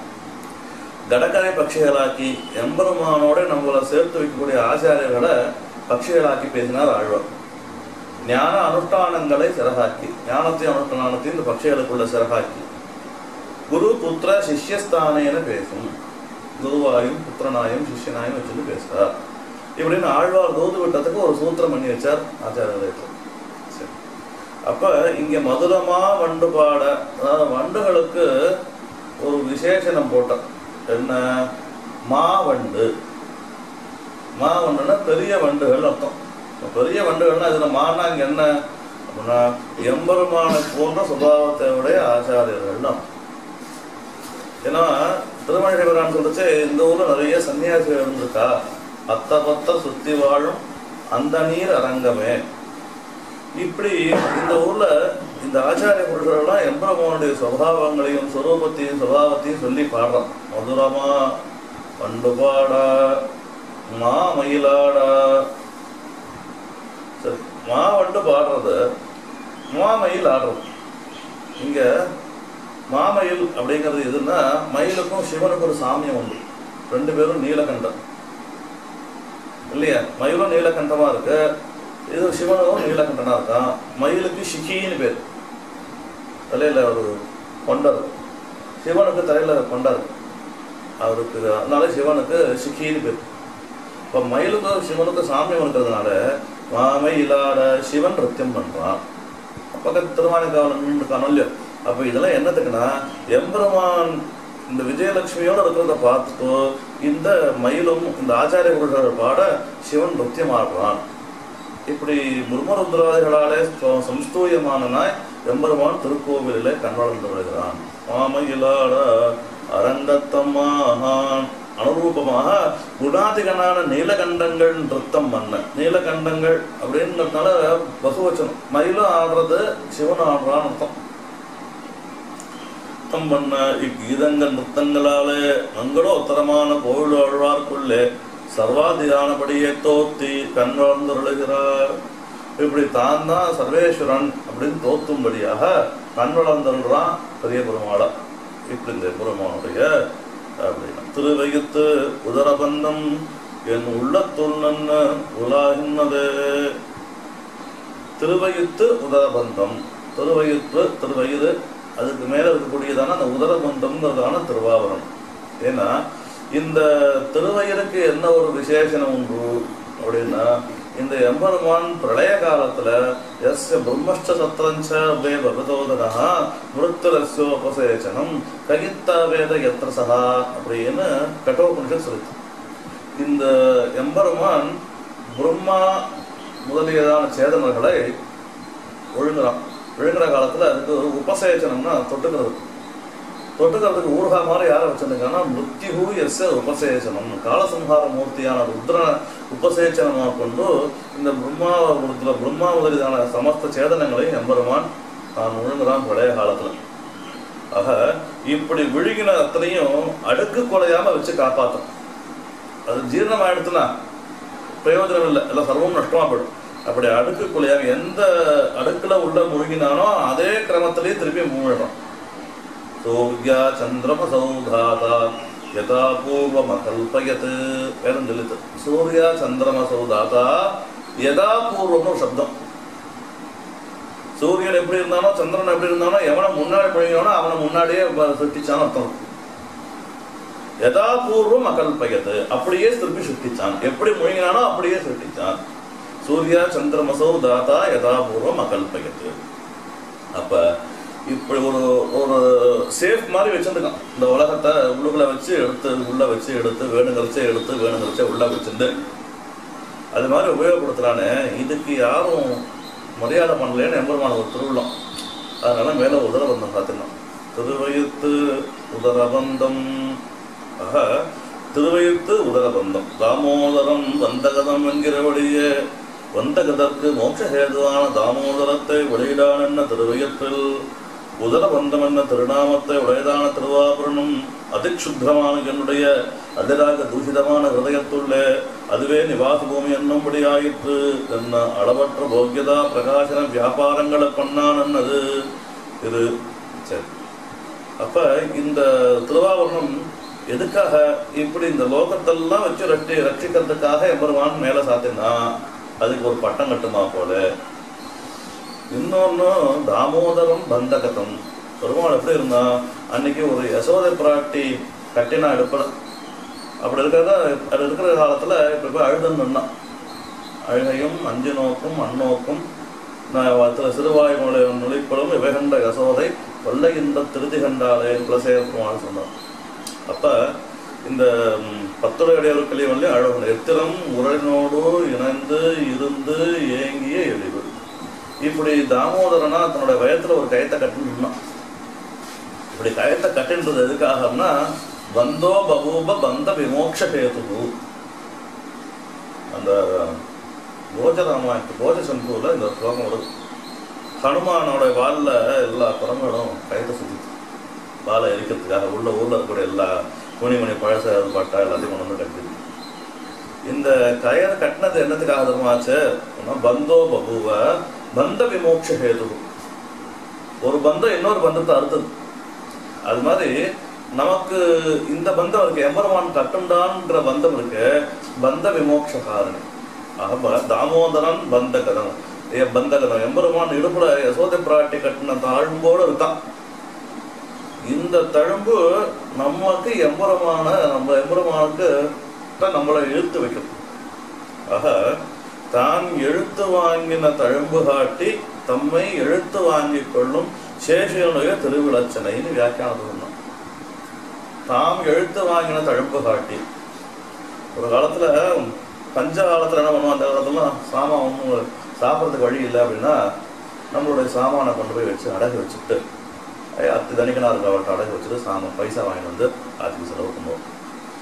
கடற்கரை பட்சிகளாக்கி எம்பெருமானோட நம்மளை சேர்த்து வைக்கக்கூடிய ஆச்சாரியர்களை பட்சிகளாக்கி பேசினார் ஆழ்வார் ஞான அனுஷ்டானங்களை சிறகாக்கி ஞானத்தையும் அனுஷ்டானத்தையும் இந்த பட்சிகளுக்குள்ள சிறகாக்கி குரு புத்திர சிஷ்யஸ்தானேன பேசும் குருவாயும் புத்திரனாயும் சிஷ்யனாயும் வச்சுட்டு பேசுறார் இப்படின்னு ஆழ்வார் தூது விட்டத்துக்கு ஒரு சூத்திரம் பண்ணி வச்சார் ஆச்சாரியர் சரி அப்ப இங்க மதுரமா வண்டு பாட அதாவது வண்டுகளுக்கு ஒரு விசேஷனம் போட்டார் என்ன மா வண்டு மா வண்டுன்னா பெரிய வண்டுகள் அர்த்தம் இப்ப பெரிய வண்டுகள்னா இதுல மானா இங்க என்ன அப்படின்னா எம்பெருமான போன்ற சுபாவத்தை உடைய ஆச்சாரியர்கள்னு அர்த்தம் ஏன்னா திருமழிபுரான் சொல்லிச்சு இந்த ஊர்ல நிறைய சன்னியாசிகள் இருந்திருக்கா பத்த பத்த சுத்தி வாழும் அந்த நீர் அரங்கமே இப்படி இந்த ஊர்ல இந்த ஆச்சாரிய புருஷர்கள்லாம் எம்பெருமானுடைய சுபாவங்களையும் சுரூபத்தையும் சுபாவத்தையும் சொல்லி பாடுறோம் மதுரமா பண்டு பாடா மா மயிலாடா சரி மா வண்டு பாடுறது மா மயில் ஆடுறது இங்க மாமயில் அப்படிங்கிறது எதுன்னா மயிலுக்கும் சிவனுக்கும் ஒரு சாமியம் உண்டு ரெண்டு பேரும் நீலகண்டம் இல்லையா மயிலும் நீலகண்டமா இருக்கு இது சிவனும் நீலகண்டனா இருக்கான் மயிலுக்கு சிக்கின்னு பேர் தலையில ஒரு கொண்டர் சிவனுக்கு தலையில கொண்டர் அவருக்கு அதனால சிவனுக்கு சிக்கின்னு பேர் இப்போ மயிலுக்கும் சிவனுக்கும் சாமியம் இருக்கிறதுனால மாமயிலாட சிவன் நிருத்தியம் பண்றான் பக்கத்து திருவானைக்காவல் நின்றுருக்கானோ இல்லையோ அப்போ இதெல்லாம் என்னத்துக்குன்னா எம்பெருமான் இந்த விஜயலட்சுமியோட இருக்கிறத பார்த்துட்டு இந்த மயிலும் இந்த ஆச்சாரிய புருஷர்கள் பாட சிவன் நிருத்தியம் ஆடுறான் இப்படி முர்மருத்ராதிகளாலே ஸ்வ- சம்ஸ்தூயமானனாய் எம்பெருமான் திருக்கோவிலிலே கண்வளர்ந்து வருகிறான் மாமயிலாட அரங்கத்தம்மான் அனுரூபமாக குணாதிகனான நீலகண்டங்கள் நிறுத்தம் பண்ண நீலகண்டங்கள் அப்படின்றதுனால பசுவச்சனம் மயிலும் ஆடுறது சிவனும் ஆடுறான்னு அர்த்தம் நൃത്തം பண்ண இக்கீதங்கள் நൃத்தங்களாலே மங்களோத்தரமான கோவில் ஆழ்வார்க்குள்ளே சர்வாதிகானபடியே தோத்தி கண் வளர்ந்தருளுகிறார் இப்படி தான் தான் சர்வேஸ்வரன் அப்படின்னு தோத்தும்படியாக கண் வளர்ந்தருள்றான் பெரிய பெருமாளா இப்படி இந்த பெருமானுடைய அப்படின்னா திருவயித்து உதரபந்தம் என் உள்ளத்துள் நன்ன உலாகின்னது திருவயித்து உதரபந்தம் திருவயிற்று திருவயிறு அதுக்கு மேல இருக்கக்கூடியதான அந்த உதரபந்தம்ங்கிறதான திருவாவரம் ஏன்னா இந்த திருவயிறுக்கு என்ன ஒரு விசேஷனம் உண்டு அப்படின்னா இந்த எம்பெருமான் பிரளய காலத்துல எஸ்ய பிரம்மஷ்ட சத்திரஞ்ச வே பகதோதனா மிருத்துரஸ்யோபசேச்சனம் ககித்தா வேத எத்திர சகா அப்படின்னு கட்டோபனிஷத் சொல்லுது இந்த எம்பெருமான் பிரம்மா முதலியதான சேதனர்களை ஒழுங்குறான் விழுங்குற காலத்துல அதுக்கு ஒரு உபசேச்சனம்னா தொட்டுக்கிறது தொட்டுக்கிறதுக்கு ஊர்கா மாதிரி யாரை வச்சிருக்காங்கன்னா மிருத்யுஹு எஸ் உபசேச்சனம் காலசம்ஹார மூர்த்தியான ருத்ர உபசேச்சனமாக கொண்டு இந்த பிரம்மா உலகத்துல பிரம்மா முதலியதான சமஸ்த சேதனங்களையும் எம்பெருமான் தான் விழுங்குறான் பழைய காலத்துல ஆக இப்படி விழுகின அத்தனையும் அடுக்கு குறையாம வச்சு காப்பாற்றும் அது ஜீரணம் ஆயிடுச்சுன்னா பிரயோஜனம் இல்லை எல்லாம் சர்வம் நஷ்டமா போயிடும் அப்படி அடுக்கு குலையாக எந்த அடுக்குல உள்ள முழுகினானோ அதே கிரமத்திலேயே திருப்பி மூழ்கிறான் சூர்யா சந்திரம சௌதாதா யதா பூர்வம கல்பயத் வேறும் சொல்லித்து சூர்யா சந்திரம சௌதாதா யதா பூர்வம்னு ஒரு சப்தம் சூரியன் எப்படி இருந்தானோ சந்திரன் எப்படி இருந்தானோ எவனை முன்னாடி முழுகினானோ அவனை முன்னாடியே சுட்டிச்சான்னு அர்த்தம் யதா பூர்வம் அகல்பயது அப்படியே திருப்பி சுட்டிச்சான் எப்படி முழுங்கினானோ அப்படியே சுட்டிச்சான் சூர்யா சந்திரமசோ தாத்தா யதா பூர்வம் அகல்பயது அப்ப இப்படி ஒரு ஒரு சேஃப் மாதிரி வச்சிருக்கான் இந்த உலகத்தை உள்ளுக்குள்ள வச்சு எடுத்து உள்ள வச்சு எடுத்து வேணுங்கிறச்சே எடுத்து வேணுங்கிறச்சே உள்ள வச்சிருந்து அது மாதிரி உபயோகப்படுத்துறானே இதுக்கு யாரும் மரியாதை பண்ணலன்னு எம்பெருமான ஒரு திருவிழம் அதனால மேல உதரபந்தம் காத்திருந்தோம் திருவயித்து உதரபந்தம் ஆக திருவயித்து உதரபந்தம் தாமோதரம் வந்தகதம் என்கிறபடியே வந்தகதற்கு மோட்சஹேதுவான தாமோதரத்தை வெளியிடான் என்ன திருவயத்தில் உதரபந்தம் என்ன திருநாமத்தை உடையதான திருவாபரணம் அதிக்ஷுத்திரமான என்னுடைய அதிராக தூஷிதமான ஹிருதயத்துள்ளே அதுவே நிவாச பூமி என்னும்படி ஆயிற்று என்ன அளவற்ற போக்கியதா பிரகாசன வியாபாரங்களை பண்ணான் என்னது இது சரி அப்ப இந்த திருவாபரணம் எதுக்காக இப்படி இந்த லோகத்தெல்லாம் வச்சு ரட்டி ரட்சிக்கிறதுக்காக எம்பெருமான் மேல சாத்தினா அதுக்கு ஒரு பட்டம் கட்டுமா போல இன்னொன்னு தாமோதரம் பந்தகதம் பெருமாள் எப்படி இருந்தா அன்னைக்கு ஒரு யசோதை பிராட்டி கட்டினா எடுப்பல அப்படி இருக்கிறத அது இருக்கிற காலத்துல இப்ப போய் அழுதுன்னு அழுகையும் அஞ்சு நோக்கும் அந்நோக்கும் நான் சிறுவாய்மொழி நுழைப்படும் இவைகண்ட யசோதை கொள்ளை இந்த திருதி கண்டாலே குலசேகரமான்னு சொன்னார் அப்ப இந்த ம், பத்துடையடையவர்களே வந்து அழகு எத்திரம் உரனோடு இணைந்து இருந்து ஏங்கிய எழிவு இப்படி தாமோதரனா தன்னோட வயத்துல ஒரு கயத்தை கட்டினான் இப்படி கயத்தை கட்டின்றது எதுக்காகன்னா பந்தோ பகூப பந்த விமோக்ஷ கேது அந்த போஜராமாயத்து போஜ சம்பூல இந்த ஸ்லோகம் வருது ஹனுமானோட வால்ல எல்லா குரங்களும் கயத்தை சுத்திச்சு வாழை எரிக்கிறதுக்காக உள்ள ஊர்ல இருக்கக்கூடிய எல்லா துணிமணி பழச பட்டா எல்லாத்தையும் கொண்டு வந்து கட்டிது இந்த கயறு கட்டினது என்னத்துக்காக தருமாச்சு பந்தோ பகுவ பந்த விமோட்ச ஹேது ஒரு பந்தம் இன்னொரு பந்தத்தை அறுத்தது அது மாதிரி நமக்கு இந்த பந்தம் இருக்கு எம்பெருமான் கட்டுண்டான்ற பந்தம் இருக்கு பந்த விமோட்ச காரணி ஆக தாமோதரன் பந்தகதம் ஏ பந்தகதம் எம்பெருமான் இடுப்புல யசோதை பிராட்டி கட்டின தாழ்ம்போடு இருக்கான் இந்த தழும்பு நமக்கு எம்பெருமான நம்ம எம்பெருமானுக்கு தான் நம்மளை இழுத்து வைக்கும் ஆக தான் எழுத்து வாங்கின தழும்பு காட்டி தம்மை எழுத்து வாங்கிக் கொள்ளும் சேஷனுடைய திருவிழச்சனைன்னு வியாக்கியானம் சொன்னோம் தாம் எழுத்து வாங்கின தழும்பு காட்டி ஒரு காலத்துல பஞ்ச காலத்துல என்ன பண்ணுவோம் அந்த காலத்துலாம் சாமான் ஒன்றும் சாப்பிட்றதுக்கு வழி இல்லை அப்படின்னா நம்மளுடைய சாமானை கொண்டு போய் வச்சு அடகு வச்சுட்டு அஹ் அத்து தனிக்கனா இருக்க அவர்கிட்ட அடகு வச்சுட்டு சாமான் பைசா வாங்கிட்டு வந்து ஆற்றுக்கு செலவு பண்ணுவோம்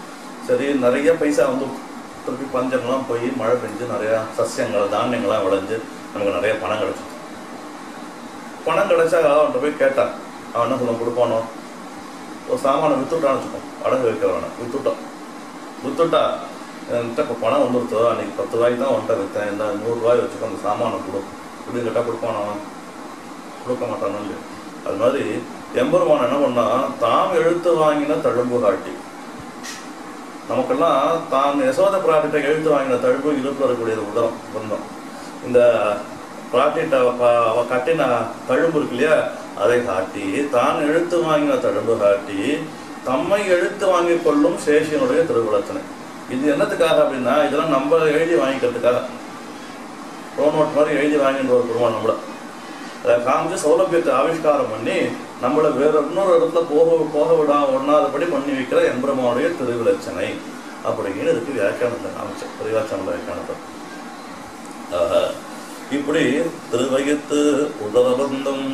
சரி நிறைய பைசா வந்து திருப்பி பஞ்சங்கள்லாம் போய் மழை பெஞ்சு நிறைய சஸ்யங்கள் தானியங்கள்லாம் விளைஞ்சு நமக்கு நிறைய பணம் கிடைச்சிது பணம் கிடைச்சா அவன்கிட்ட போய் கேட்டான் அவன் என்ன சொல்ல கொடுப்பானோ ஒரு சாமானை வித்துட்டான்னு வச்சுக்கோ அடகு வைக்கிறவனை வித்துட்டான் வித்துட்டா என்கிட்ட இப்போ பணம் வந்துருத்தோ அன்னைக்கு பத்து ரூபாய்க்கு தான் உன்கிட்ட விற்றேன் இந்த நூறுரூவாய் வச்சுக்கோ அந்த சாமானை கொடு இப்படி கேட்டால் கொடுப்பான் அவன் கொடுக்க மாட்டானு இல்லையா அது மாதிரி எம்பெருமான் என்ன பண்ணா தாம் எழுத்து வாங்கின தழும்பு காட்டி நமக்கெல்லாம் தான் யசோத பிராட்டிட்ட எழுத்து வாங்கின தழும்பு இழுப்பு வரக்கூடிய உதரம் பந்தம் இந்த பிராட்டிட்ட அவ- அவ கட்டின தழும்பு இருக்கு இல்லையா அதை காட்டி தான் எழுத்து வாங்கின தழும்பு காட்டி தம்மை எழுத்து வாங்கிக் கொள்ளும் சேஷியனுடைய திருவிழத்தனை இது என்னத்துக்காக அப்படின்னா இதெல்லாம் நம்ம எழுதி வாங்கிக்கிறதுக்காக ப்ரோனோட் மாதிரி எழுதி வாங்கிட்டு ஒரு குருவம் நம்மள அதை காமிச்சு சௌலபியத்தை ஆவிஷ்காரம் பண்ணி நம்மளை வேற இன்னொரு இடத்துல போக போக விடா ஒண்ணாதபடி பண்ணி வைக்கிற எம்பெருமானுடைய திருவிலச்சனை அப்படின்னு இதுக்கு வியாக்கியானத்தை காமிச்சேன் திருவாச்சனல வியாக்கியானத்தை ஆக, இப்படி திருவயத்து உதரபந்தம்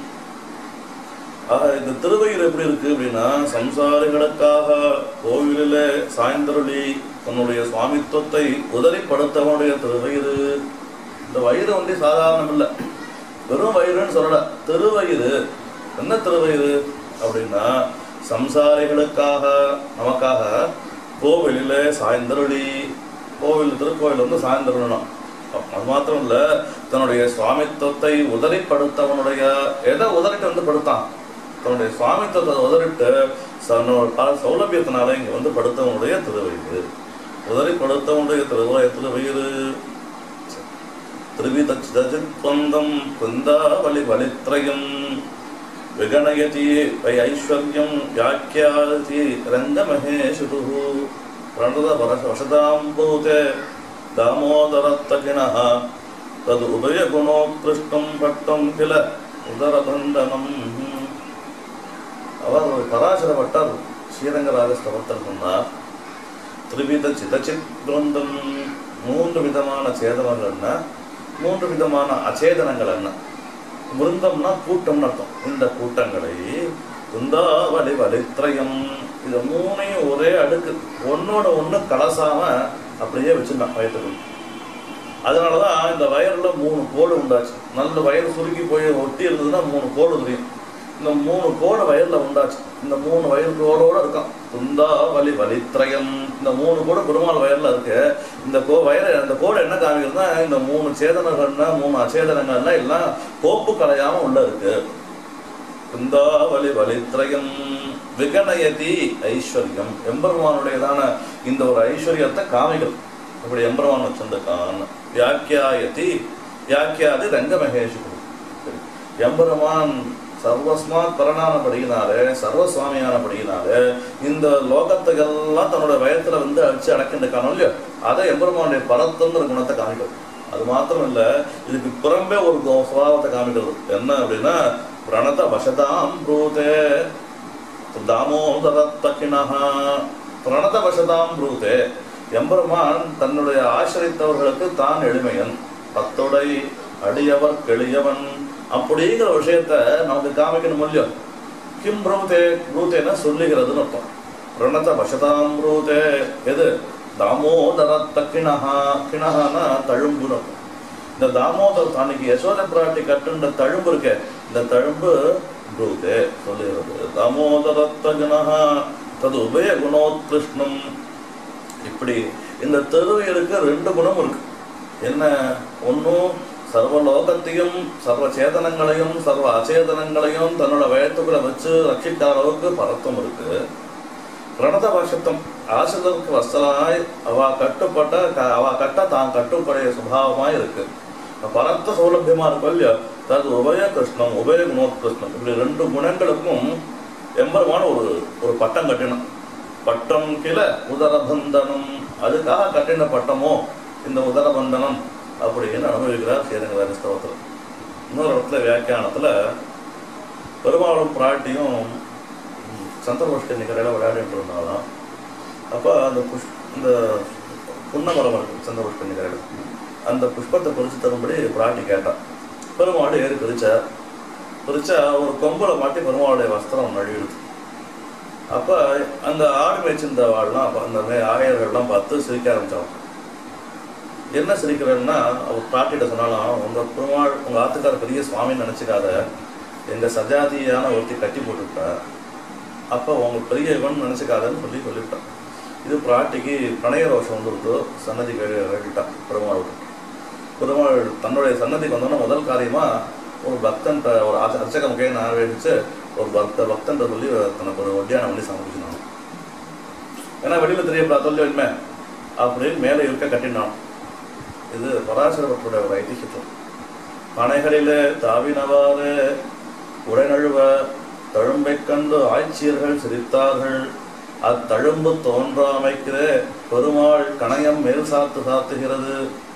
ஆக இந்த திருவயிறு எப்படி இருக்கு அப்படின்னா சம்சாரிகளுக்காக கோவிலில சாய்ந்தருளி தன்னுடைய சுவாமித்துவத்தை உதறிப்படுத்தவனுடைய திருவயிறு இந்த வயிறு வந்து சாதாரணம் இல்லை வெறும் வயிறுன்னு சொல்லல திருவயிறு என்ன திருவயிறு அப்படின்னா சம்சாரிகளுக்காக நமக்காக கோவிலில் சாய்ந்தருளி கோவில் திருக்கோவில் வந்து சாய்ந்தருளணும் அது மாத்திரம் இல்ல தன்னுடைய சுவாமித்துவத்தை உதறிப்படுத்தவனுடைய எதை உதறிட்டு வந்து படுத்தான் தன்னுடைய சுவாமித்துவத்தை உதறிட்டு தன்னோட பல சௌலபியத்தினால இங்க வந்து படுத்தவனுடைய திருவயிறு உதறி படுத்தவனுடைய திருவய திருவயிறு த்ரிவிதச்சிதஜித்வந்தம் குந்தாவலி வலித்ரயம் விகணயதி வை ஐஸ்வர்யம் வியாக்கியாதி ரங்கமகேஷுதுः பிரணத வரச வசதாம்பூதே தாமோதரத்தகிணः தது உபயகுணோத்கிருஷ்டம் பட்டம் கில உதரபந்தனம் அவர் ஒரு பராசர பட்டர் ஸ்ரீரங்கராஜ ஸ்தவத்தில் சொன்னார் திரிவித சிதச்சித் துவந்தம் மூன்று விதமான சேதனங்கள் என்ன மூன்று விதமான அச்சேதனங்கள் என்ன விருந்தம்னா கூட்டம்னு அர்த்தம் இந்த கூட்டங்களை குந்தாவளி வலித்ரயம் இது மூணையும் ஒரே அடுக்கு ஒன்னோட ஒண்ணு கலசாம அப்படியே வச்சிருந்தான் வயத்துக்கு அதனாலதான் இந்த வயர்ல மூணு கோடு உண்டாச்சு நல்ல வயர் சுருக்கி போய் ஒட்டி இருந்ததுன்னா மூணு கோடு தெரியும் இந்த மூணு கோடு வயர்ல உண்டாச்சு இந்த மூணு வயர் கோடோட இருக்கான் துந்தா வலி வலித்ரயம் இந்த மூணு கோடு பெருமாள் வயர்ல இருக்கு இந்த கோ வயர் அந்த கோடு என்ன காமிக்கிறதுனா இந்த மூணு சேதனங்கள்னா மூணு அச்சேதனங்கள்னா எல்லாம் கோப்பு கலையாம உள்ள இருக்கு குந்தாவலி வலித்ரயம் விகனயதி ஐஸ்வர்யம் எம்பெருமானுடையதான இந்த ஒரு ஐஸ்வர்யத்தை காமிகள் இப்படி எம்பெருமான் வச்சிருந்திருக்கான் வியாக்கியாயதி வியாக்கியாதி ரங்க மகேஷ் எம்பெருமான் சர்வஸ்மாத் பரணானபடியினாலே சர்வசுவாமியானபடியினாலே இந்த லோகத்துக்கெல்லாம் தன்னோட வயத்துல வந்து அடிச்சு அடக்கின்றிருக்கானோ இல்லையோ அதை எம்பெருமானுடைய பரத்துங்கிற குணத்தை காமிக்கிறது அது மாத்திரம் இல்ல இதுக்கு புறம்பே ஒரு கோ- சுபாவத்தை காமிக்கிறது என்ன அப்படின்னா பிரணத வசதாம் ப்ரூதே தாமோதரத்தக்கிணஹா பிரணத வசதாம் ப்ரூதே எம்பெருமான் தன்னுடைய ஆசிரித்தவர்களுக்கு தான் எளிமையன் பத்தொடை அடியவர் கெளியவன் அப்படிங்கிற விஷயத்த நமக்கு காமிக்கணும் இல்லையோ கிம் ப்ரூதே ப்ரூதேன்னா சொல்லுகிறதுன்னு அர்த்தம் பிரணத வசதாம் ப்ரூதே எது தாமோதரத்த கிணஹா கிணஹானா தழும்புன்னு அர்த்தம் இந்த தாமோதர் அன்னைக்கு யசோத பிராட்டி கட்டுன்ற தழும்பு இருக்கே இந்த தழும்பு ப்ரூதே சொல்லுகிறது தாமோதரத்தகுணஹா தது உபய குணோத்கிருஷ்ணம் இப்படி இந்த திருவையருக்கு ரெண்டு குணம் இருக்கு என்ன ஒன்றும் சர்வ லோகத்தையும் சர்வ சேதனங்களையும் சர்வ அச்சேதனங்களையும் தன்னோட வயத்துக்குள்ள வச்சு ரட்சிக்கிற அளவுக்கு பரத்தம் இருக்கு பிரணத பட்சத்தம் ஆசிரியருக்கு வசலாய் அவ கட்டுப்பட்ட க- அவ கட்ட தான் கட்டுப்படைய சுபாவமாய் இருக்கு பரத்த சௌலபியமா இருக்கும் இல்லையா தது உபய கிருஷ்ணம் உபய குணோத்கிருஷ்ணம் இப்படி ரெண்டு குணங்களுக்கும் எம்பெருமான ஒரு ஒரு பட்டம் கட்டினோம் பட்டம் கில உதரபந்தனம் அதுக்காக கட்டின பட்டமோ இந்த உதரபந்தனம் அப்படின்னு அனுபவிக்கிறார் ஸ்ரீரங்க ஸ்தவத்தில் இன்னொரு இடத்துல வியாக்கியானத்துல பெருமாளும் பிராட்டியும் சந்திரபுஷ்கர் கரையில் விளையாடிட்டு இருந்தாலும் அப்போ அந்த புஷ் இந்த புன்னமரம் இருக்கு சந்திரபுஷ்கர் கரையில் அந்த புஷ்பத்தை பறிச்சு தரும்படி பிராட்டி கேட்டான் பெருமாள் ஏறி பிரிச்சார் பிரிச்சா ஒரு கொம்புல மாட்டி பெருமாளுடைய வஸ்திரம் நழுவிடுது அப்போ அந்த ஆடு மேய்ச்சிருந்தவாள்லாம் அப்போ அந்த மே ஆயர்கள்லாம் பார்த்து சிரிக்க ஆரம்பிச்சாங்க என்ன சிரிக்கிறேன்னா அவர் பாட்டிகிட்ட சொன்னாலும் உங்கள் பெருமாள் உங்கள் ஆத்துக்கார பெரிய சுவாமின்னு நினச்சிக்காத எங்கள் சஜாதியான ஒருத்தி கட்டி போட்டுவிட்டா அப்போ உங்க பெரிய இவன் நினச்சிக்காதன்னு சொல்லி சொல்லிவிட்டான் இது பிராட்டிக்கு பிரணய ரோஷம் வந்துருது சன்னதி கேட்டான் பெருமாள் விட்டு. பெருமாள் தன்னுடைய சன்னதிக்கு வந்தோன்னா முதல் காரியமா ஒரு பக்தன்ட்ட ஒரு அர்ச்ச- அர்ச்சக முகையை ஆவேடிச்சு ஒரு பக்த பக்தன்ட்ட சொல்லி தனக்கு ஒரு ஒட்டியான வண்டி சமர்ப்பிச்சினான் ஏன்னா வெளியில தெரிய சொல்லி உண்மை அப்படின்னு மேலே இருக்க கட்டினான் இது பராசரப்பட்டுடைய ஒரு ஐதிஹியம் பனைகளிலே தாவினவாறு உடைநழுவ தழும்பைக் கண்டு ஆட்சியர்கள் சிரித்தார்கள் அத்தழும்பு தோன்றாமைக்கிறே பெருமாள் கணையம் மேல் சாத்து சாத்துகிறது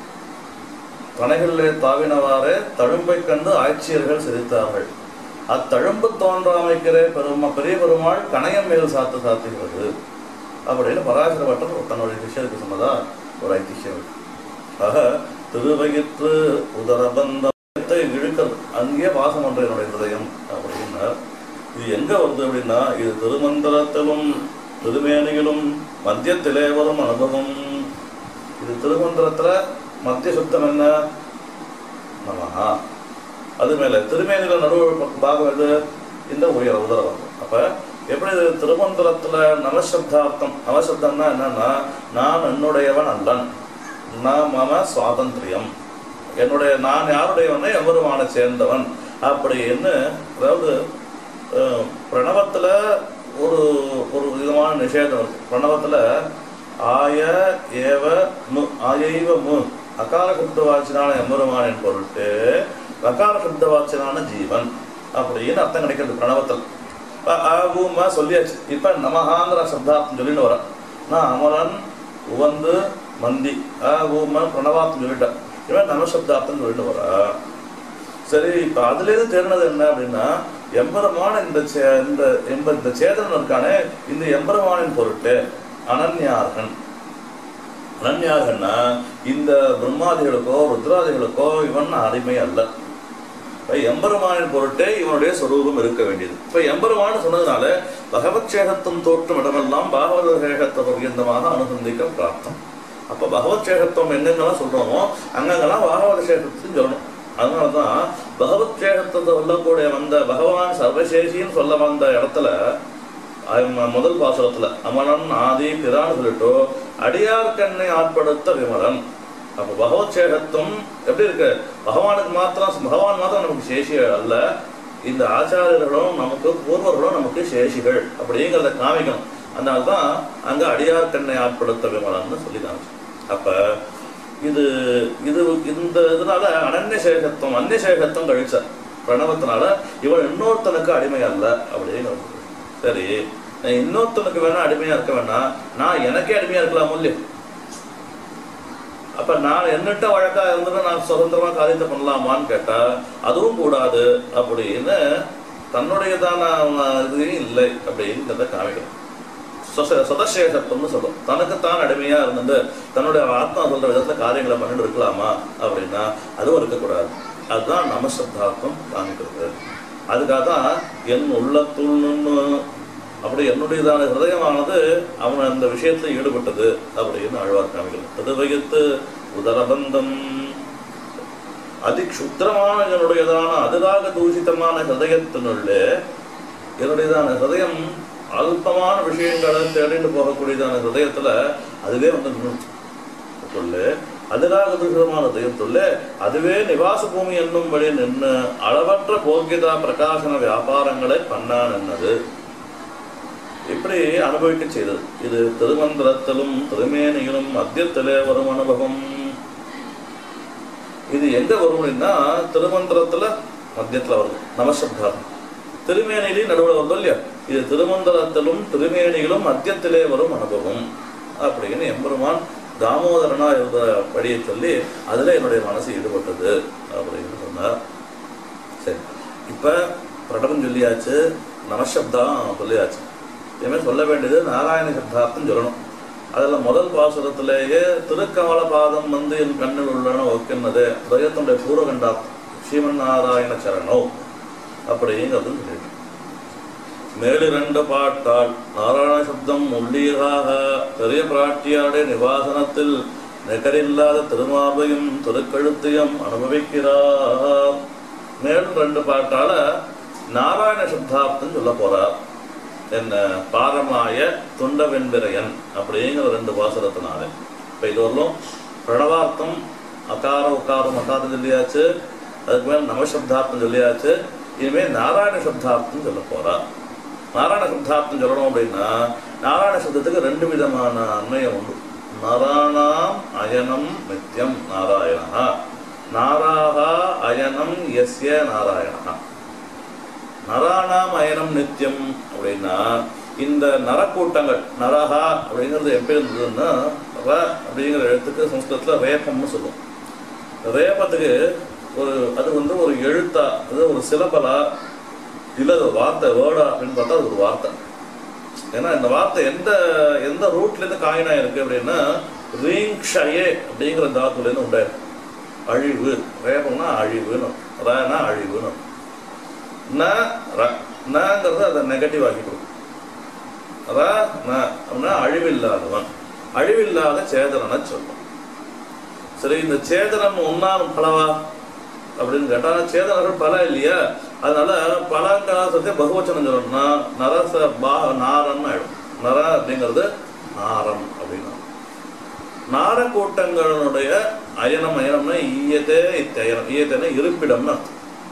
பனைகளிலே தாவினவாறே தழும்பைக் கண்டு ஆட்சியர்கள் சிரித்தார்கள் அத்தழும்பு தோன்றாமைக்கிறே பெருமா பெரிய பெருமாள் கணையம் மேல் சாத்து சாத்துகிறது அப்படின்னு பராசர பட்டர் தன்னுடைய சிஷ்யருக்கு சொன்னதா ஒரு ஐதிஹ்யம் இருக்கு. ஆக திருவயிற்று உதரபந்தத்தை இழுக்கிறது அங்கேயே வாசம் பண்ற என்னுடைய ஹிருதயம் அப்படின்னா இது எங்க வருது அப்படின்னா இது திருமந்திரத்திலும் திருமேனியிலும் மத்தியத்திலே வரும் அனுபவம் இது திருமந்திரத்துல மத்திய சுத்தம் என்ன நமஹா அது மேல திருமேனில நடுவு பாகம் எது இந்த உயர உதரம் அப்ப எப்படி இது திருமந்திரத்துல நவசப்தார்த்தம் நவசப்தம்னா என்னன்னா நான் என்னுடையவன் அல்லன் நான் மம சுவாதந்திரியம் என்னுடைய நான் யாருடையவனே எவருமான சேர்ந்தவன் அப்படின்னு அதாவது அஹ், பிரணவத்துல ஒரு ஒரு விதமான நிஷேதம் இருக்கு பிரணவத்துல ஆய ஏவ மு ஆயைவ மு அகார சுத்தவாச்சினான எம்பெருமானின் பொருட்டு அகார சுத்தவாச்சினான ஜீவன் அப்படின்னு அர்த்தம் கிடைக்கிறது பிரணவத்தில் இப்ப அ, உ, ம சொல்லியாச்சு இப்ப நமஹாங்கிற சப்தார்த்தம் சொல்லிட்டு வர நான் அமரன் உவந்து மந்தி அ, உ, ம பிரணவார்த்தம் சொல்லிட்டேன் இவன் நமசப்தார்த்தம் சொல்லிட்டு வர சரி இப்ப அதுல இருந்து தெரிஞ்சது என்ன அப்படின்னா எம்பெருமான இந்த சே- இந்த எம்ப இந்த சேதனன் இருக்கானே இந்த எம்பெருமானின் பொருட்டு அனன்யார்கன் அனன்யார்கன்னா இந்த பிரம்மாதிகளுக்கோ ருத்ராதிகளுக்கோ இவன் அடிமை அல்ல இப்ப எம்பெருமானின் பொருட்டே இவனுடைய சொரூபம் இருக்க வேண்டியது இப்ப எம்பெருமான் சொன்னதுனால பகவத் சேகத்துவம் தோற்றும் இடமெல்லாம் பாகவத சேகத்த பர்யந்தமாக அனுசந்திக்க பிராப்தம் அப்ப பகவத் சேகத்துவம் எங்கெங்கெல்லாம் சொல்றோமோ அங்கங்கெல்லாம் பாகவத சேகத்துவம் சொல்லணும் அதனாலதான் பகவத் சேகத்துவத்தை சொல்லக்கூடிய வந்த பகவான் சர்வசேஷின்னு சொல்ல வந்த இடத்துல அவன் முதல் பாசுரத்துல அமரன் ஆதி பிரான்னு சொல்லிட்டு அடியார் கண்ணை ஆட்படுத்த விமலன் அப்ப பகவத் சேகத்துவம் எப்படி இருக்கு பகவானுக்கு மாத்திரம் பகவான் மாத்திரம் நமக்கு சேஷி அல்ல இந்த ஆச்சாரியர்களும் நமக்கு பூர்வர்களும் நமக்கு சேஷிகள் அப்படிங்கிறத காமிக்கணும் அதனால்தான் அங்க அடியார் கண்ணை ஆட்படுத்த விமலன்னு சொல்லி காமிச்சு அப்ப இது இது இந்த இதனால அனன்ய சேகத்துவம் அந்நிய சேகத்துவம் கழிச்ச பிரணவத்தினால இவன் இன்னொருத்தனுக்கு அடிமை அல்ல அப்படின்னு வருது. சரி நான் இன்னொருத்தனுக்கு வேணா அடிமையா இருக்க வேணாம் நான் எனக்கே அடிமையா இருக்கலாம் இல்லையோ அப்ப நான் என்னட்ட வழக்கா இருந்துட்டு நான் சுதந்திரமா காரியத்தை பண்ணலாமான்னு கேட்டா அதுவும் கூடாது அப்படின்னு தன்னுடையதான இதுவும் இல்லை அப்படிங்கிறத காமிக்கணும் சொச- சொதசேஷத்துவம்னு சொல்லும் தனக்குத்தான் அடிமையா இருந்துட்டு தன்னுடைய ஆத்மா சொல்ற விதத்துல காரியங்களை பண்ணிட்டு இருக்கலாமா அப்படின்னா அதுவும் இருக்கக்கூடாது அதுதான் நமசப்தார்த்தம் காமிக்கிறது அதுக்காக தான் என் உள்ளத்துள்னு அப்படி என்னுடையதான ஹிருதயமானது அவன் அந்த விஷயத்துல ஈடுபட்டது அப்படின்னு ஆழ்வார் காமிக்கிறது திருவயத்து உதரபந்தம் அதிக்ஷுத்திரமான என்னுடையதான அதிராக தூஷிதமான ஹிருதயத்தினுள்ளே என்னுடையதான ஹிருதயம் அல்பமான விஷயங்களை தேடிட்டு போகக்கூடியதான ஹிருதயத்துல அதுவே வந்து நின்னுச்சு. சொல்லு அதிராக தூஷிதமான ஹிருதயத்துள்ள அதுவே நிவாச பூமி என்னும்படி நின்று அளவற்ற போக்கியதா பிரகாசன வியாபாரங்களை பண்ணான் என்னது இப்படி அனுபவிக்க செய்தது இது திருமந்திரத்திலும் திருமேனியிலும் மத்தியத்திலே வரும் அனுபவம் இது எங்க வரும் அப்படின்னா திருமந்திரத்துல மத்தியத்துல வருது நமசப்தார்த்தம் திருமேனிலையும் நடுவில் வருது இல்லையா இது திருமந்திரத்திலும் திருமேனியிலும் மத்தியத்திலே வரும் அனுபவம் அப்படின்னு எம்பெருமான் தாமோதரனா இருந்த படியை சொல்லி அதுல என்னுடைய மனசு ஈடுபட்டது அப்படின்னு சொன்னார் சரி இப்ப பிரடகம் சொல்லியாச்சு நமசப்தம் சொல்லியாச்சு இனிமே சொல்ல வேண்டியது நாராயண சப்தார்த்தம் சொல்லணும் அதுல முதல் பாசுரத்திலேயே திருக்கமல பாதம் வந்து என் கண்ணில் உள்ளன ஒக்கினது துயத்தினுடைய பூர்வகண்டார்த்தம் ஸ்ரீமன் நாராயண சரணோ அப்படிங்கிறது சொல்லிட்டு மேலிரண்டு பாட்டால் நாராயண சப்தம் உள்ளீராக பெரிய பிராட்டியாருடைய நிவாசனத்தில் நெகரில்லாத திருமாவையும் திருக்கழுத்தையும் அனுபவிக்கிறார் மேலும் ரெண்டு பாட்டால நாராயண சப்தார்த்தம் சொல்ல போறார் என்ன பாரமாய துண்ட வெண்பிரையன் அப்படிங்கிற ரெண்டு பாசுரத்தினால இப்போ இது வரலும் பிரணவார்த்தம் அகார உக்காரம் அகாரம் சொல்லியாச்சு அதுக்கு மேல நவசப்தார்த்தம் சொல்லியாச்சு இனிமேல் நாராயண சப்தார்த்தம் சொல்ல போறார் நாராயண சப்தார்த்தம் சொல்லணும் அப்படின்னா நாராயண சப்தத்துக்கு ரெண்டு விதமான அன்மயம் உண்டு நராணாம் அயனம் நித்யம் நாராயணா நாராகா அயனம் எஸ்ய நாராயணா நராணாம் அயனம் நித்தியம் அப்படின்னா இந்த நரக்கூட்டங்கள் நரஹா அப்படிங்கிறது எப்படி இருந்ததுன்னா ர அப்படிங்கிற எழுத்துக்கு சம்ஸ்கிருதத்தில் ரேபம்னு சொல்லுவோம் ரேபத்துக்கு ஒரு அது வந்து ஒரு எழுத்தா அது ஒரு சிலபலா இல்லை அது ஒரு வார்த்தை வேர்டா அப்படின்னு பார்த்தா அது ஒரு வார்த்தை ஏன்னா இந்த வார்த்தை எந்த எந்த ரூட்லேருந்து காயினா இருக்கு அப்படின்னா ரீங்ஷயே அப்படிங்கிற தாத்துலேருந்து உண்டாயிருக்கு அழிவு ரேபம்னா அழிவுன்னு ரனா அழிவுன்னு ந ர நங்கிறது அதை நெகட்டிவ் ஆக்கி கொடுக்கும் ர ந அப்படின்னா அழிவில்லாதவன் அழிவில்லாத சேதனனை சொல்லும் சரி இந்த சேதனம் ஒன்னாம் பலவா அப்படின்னு கேட்டா சேதனர்கள் பல இல்லையா அதனால பலங்காசத்தை பகுவச்சனம் சொல்லணும்னா நரச பா நாரன்னு ஆயிடும் நர அப்படிங்கிறது நாரம் அப்படின்னா நார கூட்டங்களுடைய அயனம் அயனம்னா ஈயத்தே இத்தயனம் ஈயத்தேன இருப்பிடம்னு அர்த்தம்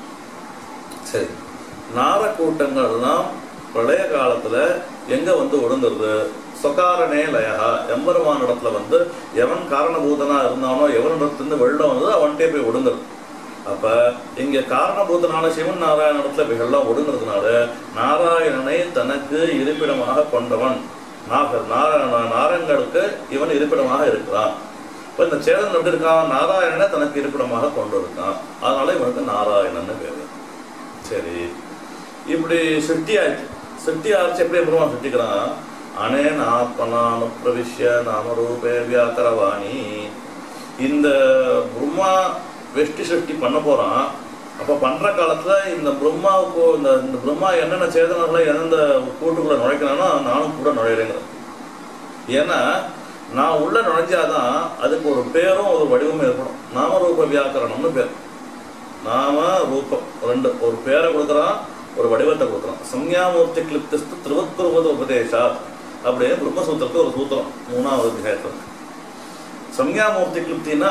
சரி நார கூட்டங்கள்லாம் பழைய காலத்துல எங்க வந்து ஒடுங்குறது சொகாரணே லயகா எம்பெருமான் இடத்துல வந்து எவன் காரணபூதனா இருந்தானோ எவனிடத்திலிருந்து வெள்ளம் வந்தது அவன்கிட்டே போய் ஒடுங்குறது அப்ப இங்க காரணபூதனான சிவன் நாராயண இடத்துல இவைகள்லாம் ஒடுங்குறதுனால நாராயணனை தனக்கு இருப்பிடமாக கொண்டவன் நாகர் நாராயண நாராயணர்களுக்கு இவன் இருப்பிடமாக இருக்கிறான் இப்ப இந்த சேதன் எப்படி இருக்கான் நாராயணனை தனக்கு இருப்பிடமாக கொண்டு இருக்கான் அதனால இவனுக்கு நாராயணன்னு பேரு சரி இப்படி சிருஷ்டி ஆயிடுச்சு சிருஷ்டி ஆச்சு எப்படி பிரம்மா சிருஷ்டிக்கிறான் அனேன் ஆத்மனானு பிரவிஷ்ய நாமரூபே வியாக்கரவாணி இந்த பிரம்மா வெஷ்டி சிருஷ்டி பண்ண போறான் அப்ப பண்ற காலத்துல இந்த பிரம்மாவுக்கு இந்த இந்த பிரம்மா என்னென்ன சேதனங்களை எந்தெந்த கூட்டுக்குள்ள நுழைக்கிறானோ நானும் கூட நுழையிறேங்கிறேன் ஏன்னா நான் உள்ள நுழைஞ்சாதான் அதுக்கு ஒரு பேரும் ஒரு வடிவமும் இருக்கணும் நாமரூப வியாக்கரணம்னு பேர் நாம ரூபம் ரெண்டு ஒரு பேரை கொடுக்குறான் ஒரு வடிவத்தை கொடுக்குறான் சம்யாமூர்த்தி கிளிப்திஸ்து திருவத்குருவத உபதேசா அப்படின்னு பிரம்மசூத்திரத்துக்கு ஒரு சூத்திரம் மூணாவது அத்தியாயத்தில் சம்யாமூர்த்தி கிளிப்தினா